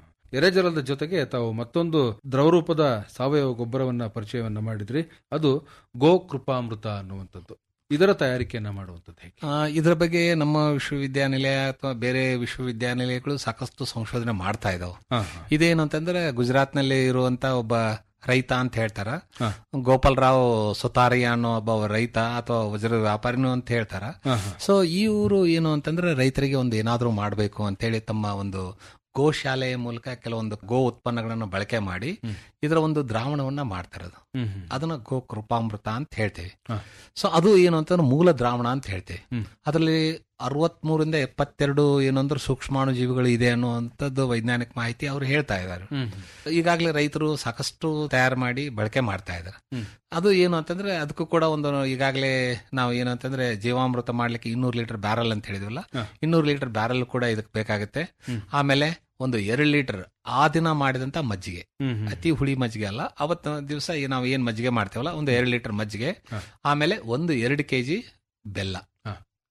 ಎರೆಜಲದ ಜೊತೆಗೆ ತಾವು ಮತ್ತೊಂದು ದ್ರವರೂಪದ ಸಾವಯವ ಗೊಬ್ಬರವನ್ನ ಪರಿಚಯವನ್ನ ಮಾಡಿದ್ರಿ ಅದು ಗೋ ಕೃಪಾಮೃತ ಅನ್ನುವಂಥದ್ದು ಇದರ ತಯಾರಿಕೆಯನ್ನ ಮಾಡುವಂಥದ್ದು ಹೇಗೆ ಆ, ಇದರ ಬಗ್ಗೆ ನಮ್ಮ ವಿಶ್ವವಿದ್ಯಾನಿಲಯ ಅಥವಾ ಬೇರೆ ವಿಶ್ವವಿದ್ಯಾನಿಲಯಗಳು ಸಾಕಷ್ಟು ಸಂಶೋಧನೆ ಮಾಡ್ತಾ ಇದಾವೆ ಇದೇನು ಅಂತಂದ್ರೆ ಗುಜರಾತ್ನಲ್ಲಿ ಇರುವಂತ ಒಬ್ಬ ರೈತ ಅಂತ ಹೇಳ್ತಾರ ಗೋಪಾಲ್ ರಾವ್ ಸುತಾರಿಯ ಅನ್ನೋ ಒಬ್ಬ ರೈತ ಅಥವಾ ವಜ್ರ ವ್ಯಾಪಾರಿನೂ ಅಂತ ಹೇಳ್ತಾರ ಸೊ ಇವರು ಏನು ಅಂತಂದ್ರೆ ರೈತರಿಗೆ ಒಂದು ಏನಾದ್ರೂ ಮಾಡಬೇಕು ಅಂತೇಳಿ ತಮ್ಮ ಒಂದು ಗೋಶಾಲೆಯ ಮೂಲಕ ಕೆಲವೊಂದು ಗೋ ಉತ್ಪನ್ನಗಳನ್ನು ಬಳಕೆ ಮಾಡಿ ಇದರ ಒಂದು ದ್ರಾವಣವನ್ನ ಮಾಡ್ತಾರದು ಅದನ್ನ ಗೋ ಕೃಪಾಮೃತ ಅಂತ ಹೇಳ್ತೇವೆ ಸೊ ಅದು ಏನು ಅಂತಂದ್ರೆ ಮೂಲ ದ್ರಾವಣ ಅಂತ ಹೇಳ್ತೇವೆ ಅದರಲ್ಲಿ ಅರವತ್ಮೂರಿಂದ ಎಪ್ಪತ್ತೆರಡು ಏನಂದ್ರೆ ಸೂಕ್ಷ್ಮಾಣು ಜೀವಿಗಳು ಇದೆ ಅನ್ನುವಂಥದ್ದು ವೈಜ್ಞಾನಿಕ ಮಾಹಿತಿ ಅವರು ಹೇಳ್ತಾ ಇದ್ದಾರೆ ಈಗಾಗಲೇ ರೈತರು ಸಾಕಷ್ಟು ತಯಾರು ಮಾಡಿ ಬಳಕೆ ಮಾಡ್ತಾ ಇದ್ದಾರೆ ಅದು ಏನು ಅಂತಂದ್ರೆ ಅದಕ್ಕೂ ಕೂಡ ಒಂದು ಈಗಾಗಲೇ ನಾವು ಏನು ಅಂತಂದ್ರೆ ಜೀವಾಮೃತ ಮಾಡ್ಲಿಕ್ಕೆ ಇನ್ನೂರು ಲೀಟರ್ ಬ್ಯಾರಲ್ ಅಂತ ಹೇಳಿದ್ವಲ್ಲ ಇನ್ನೂರು ಲೀಟರ್ ಬ್ಯಾರಲ್ ಕೂಡ ಇದಕ್ಕೆ ಬೇಕಾಗುತ್ತೆ ಆಮೇಲೆ ಒಂದು ಎರಡು ಲೀಟರ್ ಆ ದಿನ ಮಾಡಿದಂತ ಮಜ್ಜಿಗೆ ಅತಿ ಹುಳಿ ಮಜ್ಜಿಗೆ ಅಲ್ಲ ಅವತ್ತು ದಿವಸ ನಾವು ಏನ್ ಮಜ್ಜಿಗೆ ಮಾಡ್ತೇವಲ್ಲ ಒಂದು ಎರಡು ಲೀಟರ್ ಮಜ್ಜಿಗೆ ಆಮೇಲೆ ಒಂದು ಎರಡು ಕೆಜಿ ಬೆಲ್ಲ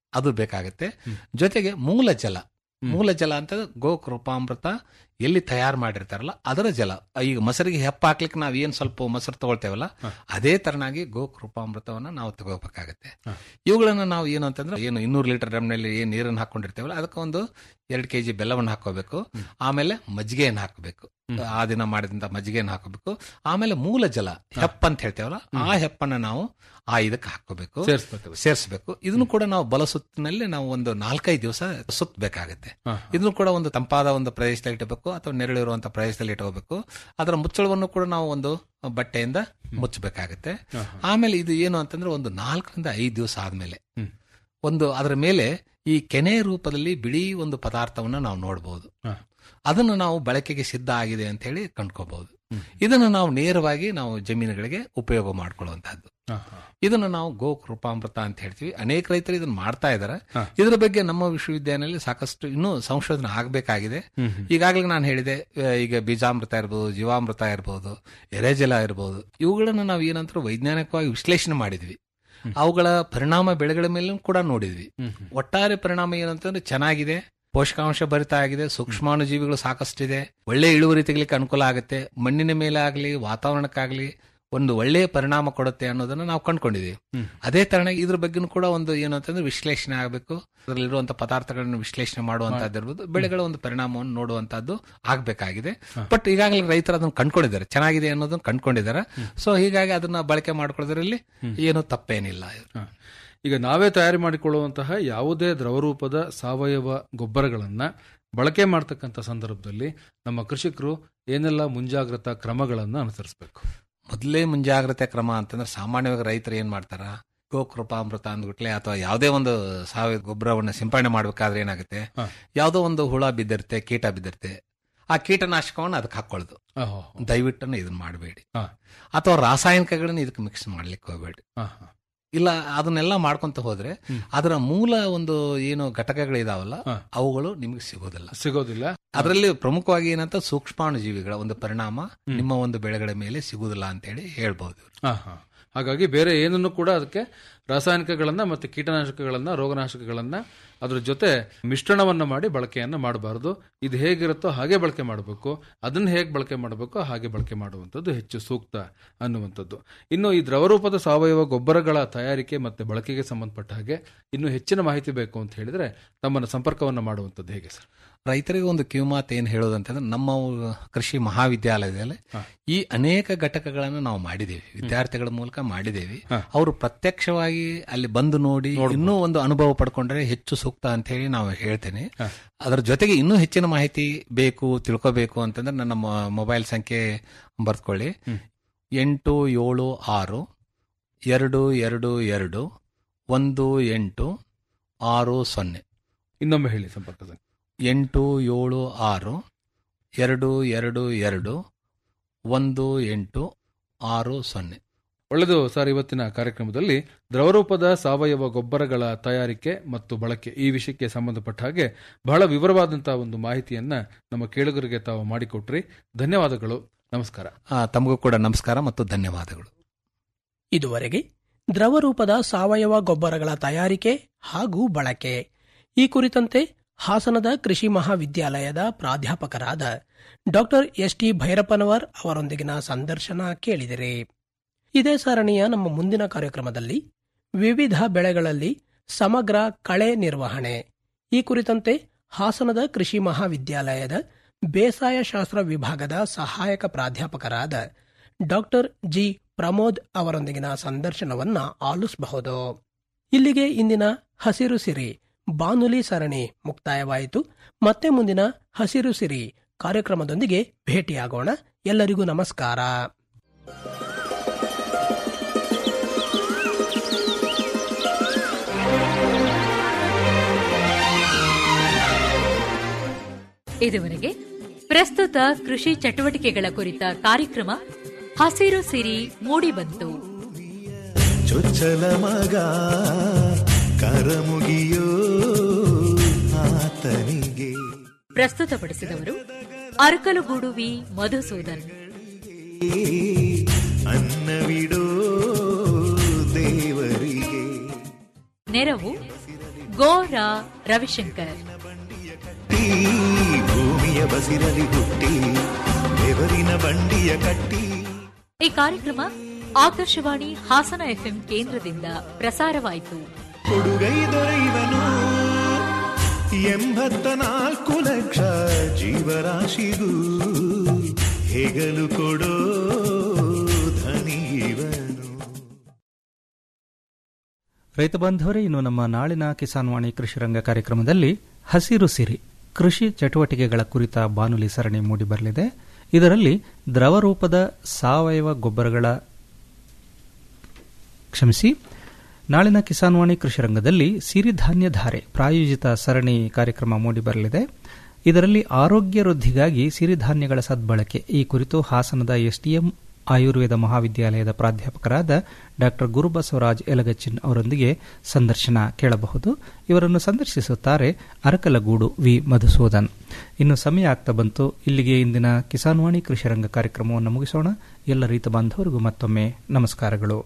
ಅದು ಬೇಕಾಗುತ್ತೆ ಜೊತೆಗೆ ಮೂಲ ಜಲ ಮೂಲ ಜಲ ಅಂತ ಗೋ ಕೃಪಾಮೃತ ಎಲ್ಲಿ ತಯಾರು ಮಾಡಿರ್ತಾರಲ್ಲ ಅದರ ಜಲ ಈಗ ಮೊಸರಿಗೆ ಹೆಪ್ಪ ಹಾಕ್ಲಿಕ್ಕೆ ನಾವು ಏನ್ ಸ್ವಲ್ಪ ಮೊಸರು ತಗೊಳ್ತೇವಲ್ಲ ಅದೇ ತರನಾಗಿ ಗೋ ಕೃಪಾಮೃತವನ್ನ ನಾವು ತಗೋಬೇಕಾಗತ್ತೆ ಇವುಗಳನ್ನ ನಾವು ಏನು ಅಂತಂದ್ರೆ ಏನು ಇನ್ನೂರು ಲೀಟರ್ ಡ್ರಮ್ನಲ್ಲಿ ಏನು ನೀರನ್ನು ಹಾಕೊಂಡಿರ್ತೇವಲ್ಲ ಅದಕ್ಕೆ ಒಂದು ಎರಡು ಕೆಜಿ ಬೆಲ್ಲವನ್ನು ಹಾಕೋಬೇಕು ಆಮೇಲೆ ಮಜ್ಜಿಗೆಯನ್ನು ಹಾಕಬೇಕು ಆ ದಿನ ಮಾಡಿದಂತ ಮಜ್ಜಿಗೆಯನ್ನು ಹಾಕಬೇಕು ಆಮೇಲೆ ಮೂಲ ಜಲ ಹೆಪ್ಪ ಅಂತ ಹೇಳ್ತೇವಲ್ಲ ಆ ಹೆಪ್ಪನ್ನ ನಾವು ಆ ಇದಕ್ಕೆ ಹಾಕೋಬೇಕು ಸೇರ್ಸ್ಬೇಕು. ಸೇರಿಸಬೇಕು ಇದನ್ನು ಕೂಡ ನಾವು ಬಲ ಸುತ್ತಿನಲ್ಲಿ ನಾವು ಒಂದು ನಾಲ್ಕೈದು ದಿವಸ ಸುತ್ತಬೇಕಾಗತ್ತೆ ಇದನ್ನು ಕೂಡ ಒಂದು ತಂಪಾದ ಒಂದು ಪ್ರದೇಶದಲ್ಲಿ ಇಟ್ಟಬೇಕು ಅಥವಾ ನೆರಳಿರುವಂತಹ ಪ್ರದೇಶದಲ್ಲಿ ಇಟ್ಕೋಬೇಕು ಅದರ ಮುಚ್ಚಳವನ್ನು ಕೂಡ ನಾವು ಒಂದು ಬಟ್ಟೆಯಿಂದ ಮುಚ್ಚಬೇಕಾಗತ್ತೆ ಆಮೇಲೆ ಇದು ಏನು ಅಂತಂದ್ರೆ ಒಂದು ನಾಲ್ಕರಿಂದ ಐದು ದಿವಸ ಆದ್ಮೇಲೆ ಒಂದು ಅದರ ಮೇಲೆ ಈ ಕೆನೆ ರೂಪದಲ್ಲಿ ಬಿಳಿ ಒಂದು ಪದಾರ್ಥವನ್ನ ನಾವು ನೋಡಬಹುದು ಅದನ್ನು ನಾವು ಬಳಕೆಗೆ ಸಿದ್ಧ ಆಗಿದೆ ಅಂತ ಹೇಳಿ ಕಂಡ್ಕೋಬಹುದು ಇದನ್ನು ನಾವು ನೇರವಾಗಿ ನಾವು ಜಮೀನುಗಳಿಗೆ ಉಪಯೋಗ ಮಾಡ್ಕೊಳ್ಳುವಂತಹದ್ದು ಇದನ್ನು ನಾವು ಗೋ ಕೃಪಾಮೃತ ಅಂತ ಹೇಳ್ತೀವಿ ಅನೇಕ ರೈತರು ಇದನ್ನ ಮಾಡ್ತಾ ಇದ್ದಾರೆ ಇದರ ಬಗ್ಗೆ ನಮ್ಮ ವಿಶ್ವವಿದ್ಯಾಲಯದಲ್ಲಿ ಸಾಕಷ್ಟು ಇನ್ನೂ ಸಂಶೋಧನೆ ಆಗಬೇಕಾಗಿದೆ ಈಗಾಗಲೇ ನಾನು ಹೇಳಿದೆ ಆ, ಈಗ ಬೀಜಾಮೃತ ಇರ್ಬೋದು ಜೀವಾಮೃತ ಇರ್ಬೋದು ಎರೆಜಲ ಇರ್ಬೋದು ಇವುಗಳನ್ನು ನಾವು ಏನಂತ ವೈಜ್ಞಾನಿಕವಾಗಿ ವಿಶ್ಲೇಷಣೆ ಮಾಡಿದ್ವಿ ಅವುಗಳ ಪರಿಣಾಮ ಬೆಳೆಗಳ ಮೇಲೂ ಕೂಡ ನೋಡಿದ್ವಿ ಒಟ್ಟಾರೆ ಪರಿಣಾಮ ಏನಂತಂದ್ರೆ ಚೆನ್ನಾಗಿದೆ ಪೋಷಕಾಂಶ ಭರಿತ ಆಗಿದೆ ಸೂಕ್ಷ್ಮಾಣುಜೀವಿಗಳು ಸಾಕಷ್ಟಿದೆ ಒಳ್ಳೆ ಇಳುವರಿ ತೆಗಿಲಿಕ್ಕೆ ಅನುಕೂಲ ಆಗುತ್ತೆ ಮಣ್ಣಿನ ಮೇಲೆ ಆಗಲಿ ವಾತಾವರಣಕ್ಕಾಗ್ಲಿ ಒಂದು ಒಳ್ಳೆಯ ಪರಿಣಾಮ ಕೊಡುತ್ತೆ ಅನ್ನೋದನ್ನ ನಾವು ಕಂಡ್ಕೊಂಡಿದ್ದೀವಿ ಅದೇ ತರನಾಗಿ ಇದ್ರ ಬಗ್ಗೆನೂ ಕೂಡ ಒಂದು ಏನು ಅಂತಂದ್ರೆ ವಿಶ್ಲೇಷಣೆ ಆಗಬೇಕು ಅದರಲ್ಲಿರುವಂತಹ ಪದಾರ್ಥಗಳನ್ನು ವಿಶ್ಲೇಷಣೆ ಮಾಡುವಂತದ್ದು ಇರ್ಬೋದು ಬೆಳೆಗಳ ಒಂದು ಪರಿಣಾಮವನ್ನು ನೋಡುವಂತದ್ದು ಆಗ್ಬೇಕಾಗಿದೆ ಬಟ್ ಈಗಾಗಲೇ ರೈತರು ಅದನ್ನು ಕಂಡ್ಕೊಂಡಿದ್ದಾರೆ ಚೆನ್ನಾಗಿದೆ ಅನ್ನೋದನ್ನ ಕಂಡ್ಕೊಂಡಿದ್ದಾರೆ ಸೊ ಹೀಗಾಗಿ ಅದನ್ನ ಬಳಕೆ ಮಾಡ್ಕೊಳ್ಳೋದ್ರಲ್ಲಿ ಏನು ತಪ್ಪೇನಿಲ್ಲ ಈಗ ನಾವೇ ತಯಾರಿ ಮಾಡಿಕೊಳ್ಳುವಂತಹ ಯಾವುದೇ ದ್ರವರೂಪದ ಸಾವಯವ ಗೊಬ್ಬರಗಳನ್ನ ಬಳಕೆ ಮಾಡ್ತಕ್ಕಂಥ ಸಂದರ್ಭದಲ್ಲಿ ನಮ್ಮ ಕೃಷಿಕರು ಏನೆಲ್ಲ ಮುಂಜಾಗ್ರತಾ ಕ್ರಮಗಳನ್ನು ಅನುಸರಿಸಬೇಕು ಮೊದಲೇ ಮುಂಜಾಗ್ರತೆ ಕ್ರಮ ಅಂತಂದ್ರೆ ಸಾಮಾನ್ಯವಾಗಿ ರೈತರು ಏನ್ ಮಾಡ್ತಾರ ಗೋಕೃಪಾಮೃತ ಅಂದ್ಬಿಟ್ಲೆ ಅಥವಾ ಯಾವುದೇ ಒಂದು ಸಾವಯವ ಗೊಬ್ಬರವನ್ನ ಸಿಂಪಡಣೆ ಮಾಡ್ಬೇಕಾದ್ರೆ ಏನಾಗುತ್ತೆ ಯಾವುದೋ ಒಂದು ಹುಳ ಬಿದ್ದಿರುತ್ತೆ ಕೀಟ ಬಿದ್ದಿರುತ್ತೆ ಆ ಕೀಟನಾಶಕವನ್ನು ಅದಕ್ಕೆ ಹಾಕೊಳ್ಳೋದು ದಯವಿಟ್ಟು ಇದನ್ನ ಮಾಡಬೇಡಿ ಅಥವಾ ರಾಸಾಯನಿಕಗಳನ್ನ ಇದಕ್ಕೆ ಮಿಕ್ಸ್ ಮಾಡ್ಲಿಕ್ಕೆ ಹೋಗಬೇಡಿ ಇಲ್ಲ ಅದನ್ನೆಲ್ಲ ಮಾಡ್ಕೊಂತ ಹೋದ್ರೆ ಅದರ ಮೂಲ ಒಂದು ಏನು ಘಟಕಗಳಿದಾವಲ್ಲ ಅವುಗಳು ನಿಮಗೆ ಸಿಗೋದಿಲ್ಲ ಸಿಗೋದಿಲ್ಲ ಅದರಲ್ಲಿ ಪ್ರಮುಖವಾಗಿ ಏನಂತ ಸೂಕ್ಷ್ಮಾಣುಜೀವಿಗಳ ಒಂದು ಪರಿಣಾಮ ನಿಮ್ಮ ಒಂದು ಬೆಳೆಗಳ ಮೇಲೆ ಸಿಗುದಿಲ್ಲ ಅಂತೇಳಿ ಹೇಳ್ಬಹುದು ಹಾ, ಹಾ. ಹಾಗಾಗಿ ಬೇರೆ ಏನನ್ನು ಕೂಡ ಅದಕ್ಕೆ ರಾಸಾಯನಿಕಗಳನ್ನ ಮತ್ತೆ ಕೀಟನಾಶಕಗಳನ್ನ ರೋಗನಾಶಕಗಳನ್ನ ಅದ್ರ ಜೊತೆ ಮಿಶ್ರಣವನ್ನ ಮಾಡಿ ಬಳಕೆಯನ್ನ ಮಾಡಬಾರದು ಇದು ಹೇಗಿರುತ್ತೋ ಹಾಗೆ ಬಳಕೆ ಮಾಡಬೇಕು ಅದನ್ನ ಹೇಗೆ ಬಳಕೆ ಮಾಡಬೇಕು ಹಾಗೆ ಬಳಕೆ ಮಾಡುವಂಥದ್ದು ಹೆಚ್ಚು ಸೂಕ್ತ ಅನ್ನುವಂಥದ್ದು ಇನ್ನು ಈ ದ್ರವರೂಪದ ಸಾವಯವ ಗೊಬ್ಬರಗಳ ತಯಾರಿಕೆ ಮತ್ತೆ ಬಳಕೆಗೆ ಸಂಬಂಧಪಟ್ಟ ಹಾಗೆ ಇನ್ನು ಹೆಚ್ಚಿನ ಮಾಹಿತಿ ಬೇಕು ಅಂತ ಹೇಳಿದ್ರೆ ತಮ್ಮನ್ನ ಸಂಪರ್ಕವನ್ನ ಮಾಡುವಂಥದ್ದು ಹೇಗೆ ಸರ್ ರೈತರಿಗೆ ಒಂದು ಕಿವಿಮಾತು ಏನ್ ಹೇಳೋದಂತಂದ್ರೆ ನಮ್ಮ ಕೃಷಿ ಮಹಾವಿದ್ಯಾಲಯದಲ್ಲಿ ಈ ಅನೇಕ ಘಟಕಗಳನ್ನು ನಾವು ಮಾಡಿದ್ದೇವೆ ವಿದ್ಯಾರ್ಥಿಗಳ ಮೂಲಕ ಮಾಡಿದ್ದೇವೆ ಅವರು ಪ್ರತ್ಯಕ್ಷವಾಗಿ ಅಲ್ಲಿ ಬಂದು ನೋಡಿ ಇನ್ನೂ ಒಂದು ಅನುಭವ ಪಡ್ಕೊಂಡ್ರೆ ಹೆಚ್ಚು ಸೂಕ್ತ ಅಂತ ಹೇಳಿ ನಾವು ಹೇಳ್ತೇನೆ ಅದರ ಜೊತೆಗೆ ಇನ್ನೂ ಹೆಚ್ಚಿನ ಮಾಹಿತಿ ಬೇಕು ತಿಳ್ಕೋಬೇಕು ಅಂತಂದ್ರೆ ನನ್ನ ಮೊ- ಮೊಬೈಲ್ ಸಂಖ್ಯೆ ಬರ್ಕೊಳ್ಳಿ ಎಂಟು ಏಳು ಆರು ಎರಡು ಎರಡು ಎರಡು ಒಂದು ಎಂಟು ಆರು ಸೊನ್ನೆ ಇನ್ನೊಮ್ಮೆ ಹೇಳಿ ಸಂಪರ್ಕ ಸಂಖ್ಯೆ ಎಂಟು ಏಳು ಆರು ಎರಡು ಎರಡು ಎರಡು ಒಂದು ಎಂಟು ಆರು ಸೊನ್ನೆ ಒಳ್ಳೆಯದು ಸರ್ ಇವತ್ತಿನ ಕಾರ್ಯಕ್ರಮದಲ್ಲಿ ದ್ರವರೂಪದ ಸಾವಯವ ಗೊಬ್ಬರಗಳ ತಯಾರಿಕೆ ಮತ್ತು ಬಳಕೆ ಈ ವಿಷಯಕ್ಕೆ ಸಂಬಂಧಪಟ್ಟ ಹಾಗೆ ಬಹಳ ವಿವರವಾದಂತಹ ಒಂದು ಮಾಹಿತಿಯನ್ನ ನಮ್ಮ ಕೇಳುಗರಿಗೆ ತಾವು ಮಾಡಿಕೊಟ್ರಿ ಧನ್ಯವಾದಗಳು ನಮಸ್ಕಾರ ಆ, ತಮಗೂ ಕೂಡ ನಮಸ್ಕಾರ ಮತ್ತು ಧನ್ಯವಾದಗಳು ಇದುವರೆಗೆ ದ್ರವರೂಪದ ಸಾವಯವ ಗೊಬ್ಬರಗಳ ತಯಾರಿಕೆ ಹಾಗೂ ಬಳಕೆ ಈ ಕುರಿತಂತೆ ಹಾಸನದ ಕೃಷಿ ಮಹಾವಿದ್ಯಾಲಯದ ಪ್ರಾಧ್ಯಾಪಕರಾದ ಡಾಕ್ಟರ್ ಎಸ್ ಟಿ ಭೈರಪ್ಪನವರ್ ಅವರೊಂದಿಗಿನ ಸಂದರ್ಶನ ಕೇಳಿದಿರಿ ಇದೇ ಸರಣಿಯ ನಮ್ಮ ಮುಂದಿನ ಕಾರ್ಯಕ್ರಮದಲ್ಲಿ ವಿವಿಧ ಬೆಳೆಗಳಲ್ಲಿ ಸಮಗ್ರ ಕಳೆ ನಿರ್ವಹಣೆ ಈ ಕುರಿತಂತೆ ಹಾಸನದ ಕೃಷಿ ಮಹಾವಿದ್ಯಾಲಯದ ಬೇಸಾಯ ಶಾಸ್ತ್ರ ವಿಭಾಗದ ಸಹಾಯಕ ಪ್ರಾಧ್ಯಾಪಕರಾದ ಡಾಕ್ಟರ್ ಜಿ ಪ್ರಮೋದ್ ಅವರೊಂದಿಗಿನ ಸಂದರ್ಶನವನ್ನ ಆಲಿಸಬಹುದು ಇಲ್ಲಿಗೆ ಇಂದಿನ ಹಸಿರು ಸಿರಿ ಬಾನುಲಿ ಸರಣಿ ಮುಕ್ತಾಯವಾಯಿತು ಮತ್ತೆ ಮುಂದಿನ ಹಸಿರು ಸಿರಿ ಕಾರ್ಯಕ್ರಮದೊಂದಿಗೆ ಭೇಟಿಯಾಗೋಣ ಎಲ್ಲರಿಗೂ ನಮಸ್ಕಾರ ಇದುವರೆಗೆ ಪ್ರಸ್ತುತ ಕೃಷಿ ಚಟುವಟಿಕೆಗಳ ಕುರಿತ ಕಾರ್ಯಕ್ರಮ ಹಸಿರು ಸಿರಿ ಮೂಡಿಬಂತು ಚೊಚ್ಚಲ ಮಗ ಕರಮುಗಿಯೋ ಆತನಿಗೆ ಪ್ರಸ್ತುತಪಡಿಸಿದವರು ಅರಕಲಗೂಡುವಿ ಮಧುಸೂದನ್ ಅನ್ನವಿಡೋ ದೇವರಿಗೆ ನೆರವು ಗೋರಾ ರವಿಶಂಕರ್ ಈ ಭೂಮಿಯ ಬಸಿರಲಿ ಹುಟ್ಟಿ ಬೆವರಿನ ಬಂಡಿಯ ಕಟ್ಟಿ ಈ ಕಾರ್ಯಕ್ರಮ ಆಕಾಶವಾಣಿ ಹಾಸನ ಎಫ್ಎಂ ಕೇಂದ್ರದಿಂದ ಪ್ರಸಾರವಾಯಿತು ಕೊಡುಗೈ ದೊರೆಯುವನು ಎಂಬತ್ತ ನಾಲ್ಕು ಲಕ್ಷ ಜೀವರಾಶಿಗೂ ಹೆಗಲು ಕೊಡೋ ಧನಿವನು ರೈತ ಬಾಂಧವರೇ ಇನ್ನು ನಮ್ಮ ನಾಳಿನ ಕಿಸಾನ್ ವಾಣಿ ಕೃಷಿ ರಂಗ ಕಾರ್ಯಕ್ರಮದಲ್ಲಿ ಹಸಿರು ಸಿರಿ ಕೃಷಿ ಚಟುವಟಿಕೆಗಳ ಕುರಿತ ಬಾನುಲಿ ಸರಣಿ ಮೂಡಿಬರಲಿದೆ ಇದರಲ್ಲಿ ದ್ರವ ರೂಪದ ಸಾವಯವ ಗೊಬ್ಬರಗಳ ಕ್ಷಮಿಸಿ ನಾಳಿನ ಕಿಸಾನ್ ವಾಣಿ ಕೃಷಿ ರಂಗದಲ್ಲಿ ಸಿರಿಧಾನ್ಯ ಧಾರೆ ಪ್ರಾಯೋಜಿತ ಸರಣಿ ಕಾರ್ಯಕ್ರಮ ಮೂಡಿಬರಲಿದೆ ಇದರಲ್ಲಿ ಆರೋಗ್ಯ ವೃದ್ಧಿಗಾಗಿ ಸಿರಿಧಾನ್ಯಗಳ ಸದ್ಬಳಕೆ ಈ ಕುರಿತು ಹಾಸನದ ಎಸ್ಡಿಎಂ ಆಯುರ್ವೇದ ಮಹಾವಿದ್ಯಾಲಯದ ಪ್ರಾಧ್ಯಾಪಕರಾದ ಡಾ ಗುರುಬಸವರಾಜ್ ಯಲಗಚ್ಚಿನ್ ಅವರೊಂದಿಗೆ ಸಂದರ್ಶನ ಕೇಳಬಹುದು ಇವರನ್ನು ಸಂದರ್ಶಿಸುತ್ತಾರೆ ಅರಕಲಗೂಡು ವಿ ಮಧುಸೂದನ್ ಇನ್ನು ಸಮಯ ಆಗ್ತಾ ಬಂತು ಇಲ್ಲಿಗೆ ಇಂದಿನ ಕಿಸಾನ್ ವಾಣಿ ಕೃಷಿ ರಂಗ ಕಾರ್ಯಕ್ರಮವನ್ನು ಮುಗಿಸೋಣ ಎಲ್ಲ ರೈತ ಬಾಂಧವರಿಗೂ ಮತ್ತೊಮ್ಮೆ ನಮಸ್ಕಾರಗಳು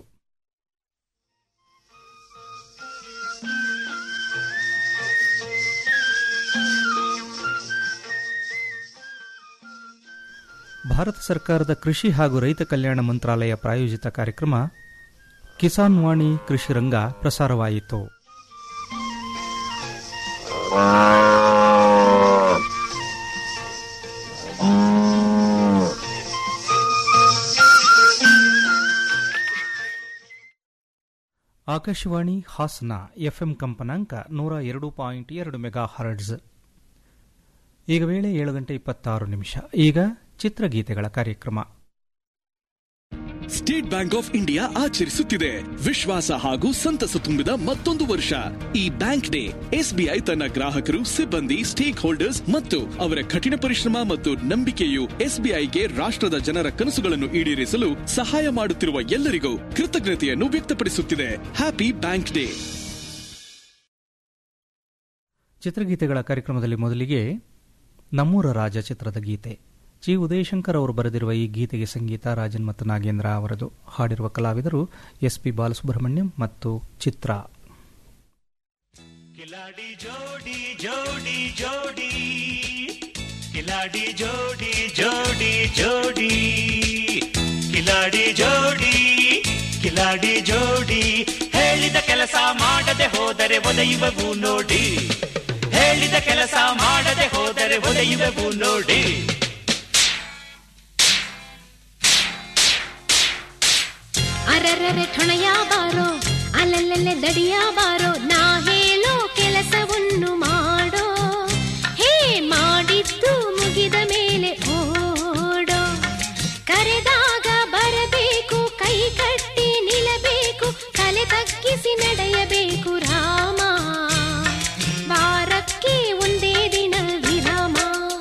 ಭಾರತ ಸರ್ಕಾರದ ಕೃಷಿ ಹಾಗೂ ರೈತ ಕಲ್ಯಾಣ ಮಂತ್ರಾಲಯ ಪ್ರಾಯೋಜಿತ ಕಾರ್ಯಕ್ರಮ ಕಿಸಾನ್ ವಾಣಿ ಕೃಷಿ ರಂಗ ಪ್ರಸಾರವಾಯಿತು ಆಕಾಶವಾಣಿ ಹಾಸನ ಎಫ್ಎಂ ಕಂಪನಾಂಕ ನೂರ ಎರಡು ಪಾಯಿಂಟ್ ಎರಡು ಮೆಗಾ ಹರ್ಡ್ಸ್ ಈಗ ವೇಳೆ ಏಳು ಗಂಟೆ ಇಪ್ಪತ್ತಾರು ನಿಮಿಷ ಈಗ ಚಿತ್ರಗೀತೆಗಳ ಕಾರ್ಯಕ್ರಮ ಸ್ಟೇಟ್ ಬ್ಯಾಂಕ್ ಆಫ್ ಇಂಡಿಯಾ ಆಚರಿಸುತ್ತಿದೆ ವಿಶ್ವಾಸ ಹಾಗೂ ಸಂತಸ ತುಂಬಿದ ಮತ್ತೊಂದು ವರ್ಷ ಈ ಬ್ಯಾಂಕ್ ಡೇ ಎಸ್ಬಿಐ ತನ್ನ ಗ್ರಾಹಕರು ಸಿಬ್ಬಂದಿ ಸ್ಟೇಕ್ ಹೋಲ್ಡರ್ಸ್ ಮತ್ತು ಅವರ ಕಠಿಣ ಪರಿಶ್ರಮ ಮತ್ತು ನಂಬಿಕೆಯು ಎಸ್ಬಿಐಗೆ ರಾಷ್ಟ್ರದ ಜನರ ಕನಸುಗಳನ್ನು ಈಡೇರಿಸಲು ಸಹಾಯ ಮಾಡುತ್ತಿರುವ ಎಲ್ಲರಿಗೂ ಕೃತಜ್ಞತೆಯನ್ನು ವ್ಯಕ್ತಪಡಿಸುತ್ತಿದೆ ಹ್ಯಾಪಿ ಬ್ಯಾಂಕ್ ಡೇ ಚಿತ್ರಗೀತೆಗಳ ಕಾರ್ಯಕ್ರಮದಲ್ಲಿ ಮೊದಲಿಗೆ ನಮ್ಮೂರ ರಾಜ ಚಿತ್ರದ ಗೀತೆ ಜಿ ಉದಯಶಂಕರ್ ಅವರು ಬರೆದಿರುವ ಈ ಗೀತೆಗೆ ಸಂಗೀತ ರಾಜನ್ ಮತ್ತು ನಾಗೇಂದ್ರ ಅವರದು ಹಾಡಿರುವ ಕಲಾವಿದರು ಎಸ್ ಪಿ ಬಾಲಸುಬ್ರಹ್ಮಣ್ಯಂ ಮತ್ತು ಚಿತ್ರ ಕಿಲಾಡಿ ಜೋಡಿ ಜೋಡಿ ಜೋಡಿ ಕಿಲಾಡಿ ಜೋಡಿ ಜೋಡಿ ಜೋಡಿ ಕಿಲಾಡಿ ಜೋಡಿ ಕಿಲಾಡಿ ಜೋಡಿ ಹೇಳಿದ ಕೆಲಸ ಮಾಡದೆ ಹೋದರೆ ಒದೆಯುವವು ನೋಡಿ ಹೇಳಿದ ಕೆಲಸ ಮಾಡದೆ ಹೋದರೆ ಒದೆಯುವವು ನೋಡಿ ಅರರರೆ ಠೊಣಯ ಬಾರೋ ಅಲ್ಲಲ್ಲೇ ದಡಿಯ ಬಾರೋ ನಾ ಹೇಳೋ ಕೆಲಸವನ್ನು ಮಾಡೋ ಹೇ ಮಾಡಿದ್ದು ಮುಗಿದ ಮೇಲೆ ಓಡೋ ಕರೆದಾಗ ಬರಬೇಕು ಕೈ ಕಟ್ಟಿ ನಿಲ್ಲಬೇಕು ತಲೆ ತಗ್ಗಿಸಿ ನಡೆಯಬೇಕು ರಾಮ ವಾರಕ್ಕೆ ಒಂದೇ ದಿನ ವಿರಾಮ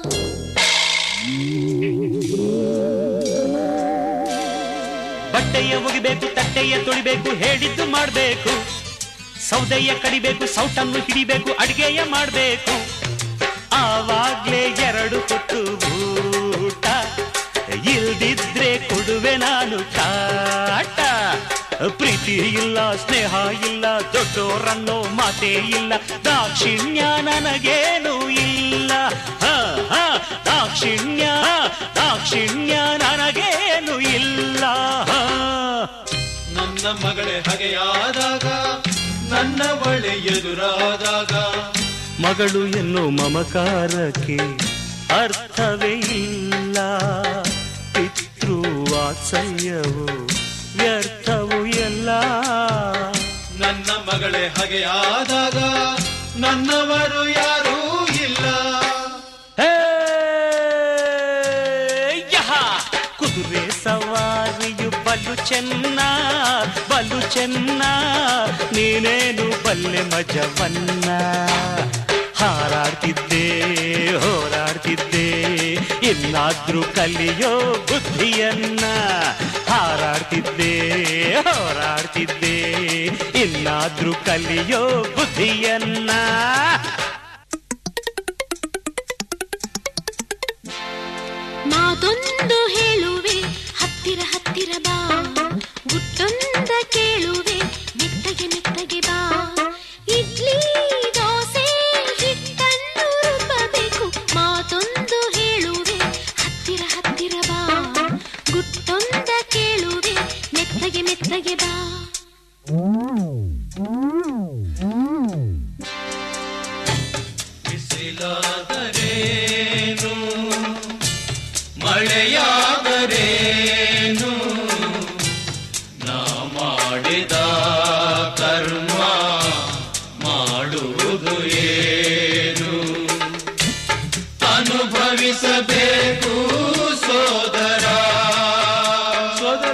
ಬಟ್ಟೆಯ ಒಗಿಬೇಕು ತಟ್ಟೆಯ ತೊಳಿಬೇಕು ಹೇಳಿದ್ದು ಮಾಡಬೇಕು ಸೌದೆಯ ಕಡಿಬೇಕು ಸೌಟನ್ನು ಹಿಡಿಬೇಕು ಅಡಿಗೆಯ ಮಾಡಬೇಕು ಆವಾಗ್ಲೇ ಎರಡು ಕೊಟ್ಟು ಊಟ ಇಲ್ದಿದ್ರೆ ಕೊಡುವೆ ನಾನು ಕಾಟ ಪ್ರೀತಿ ಇಲ್ಲ ಸ್ನೇಹ ಇಲ್ಲ ದೊಡ್ಡೋರನ್ನೋ ಮಾತೇ ಇಲ್ಲ ದಾಕ್ಷಿಣ್ಯ ನನಗೇನು ಇಲ್ಲ ಹ, ಹ, ದಾಕ್ಷಿಣ್ಯ ದಾಕ್ಷಿಣ್ಯ ನನಗೇನು ಇಲ್ಲ ಹ. ನನ್ನ ಮಗಳೇ ಹಗೆಯಾದಾಗ ನನ್ನ ಬಳೆ ಎದುರಾದಾಗ ಮಗಳು ಎನ್ನೋ ಮಮಕಾರಕ್ಕೆ ಅರ್ಥವೇ ಇಲ್ಲ ಪಿತೃ ವಾತ್ಸಲ್ಯವು ವ್ಯರ್ಥವು ಎಲ್ಲ ನನ್ನ ಮಗಳೇ ಹಗೆಯಾದಾಗ ನನ್ನವರು ಯಾರೂ ಇಲ್ಲ ಹೇ, ಯಹ! ಕುದುರೆ ಸವಾರಿಯು ಬಲು ಚೆನ್ನ ಬಲು ಚೆನ್ನ ನೀನೇನು ಬಲ್ಲೆ ಮಜವನ್ನ ಹಾರಾಡ್ತಿದ್ದೆ ಹೋರಾಡ್ತಿದ್ದೆ ಇನ್ನಾದ್ರೂ ಕಲಿಯೋ ಬುದ್ಧಿಯನ್ನ ಹಾರಾಡ್ತಿದ್ದೆ ಹೋರಾಡ್ತಿದ್ದೆ ಇನ್ನಾದ್ರೂ ಕಲಿಯೋ ಬುದ್ಧಿಯನ್ನ ಮಾತೊಂದು ಹೇಳುವೆ ಹತ್ತಿರ ಹತ್ತಿರ ಬಾ ಗುಟ್ಟೊಂದ ಕೇಳುವೆ ಮೆತ್ತಗೆ ಮೆತ್ತಗೆ ಬಾ ಇಡ್ಲಿ ದೋಸೆ ಜೊತೆಗೆ ಬಾ ಬಿಸಿಲಾದರೇನು ಮಳೆಯಾದರೇನು ನಾ ಮಾಡಿದ ಕರ್ಮ ಮಾಡುವುದು ಏನು ಅನುಭವಿಸಬೇಕು ಸೋದರ ಸೋದರ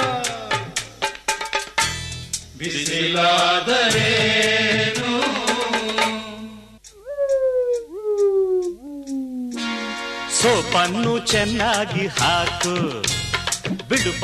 ಬಿಸಿಲಾದರೇನು ಸೋಪನ್ನು ಚೆನ್ನಾಗಿ ಹಾಕು ಬಿಡು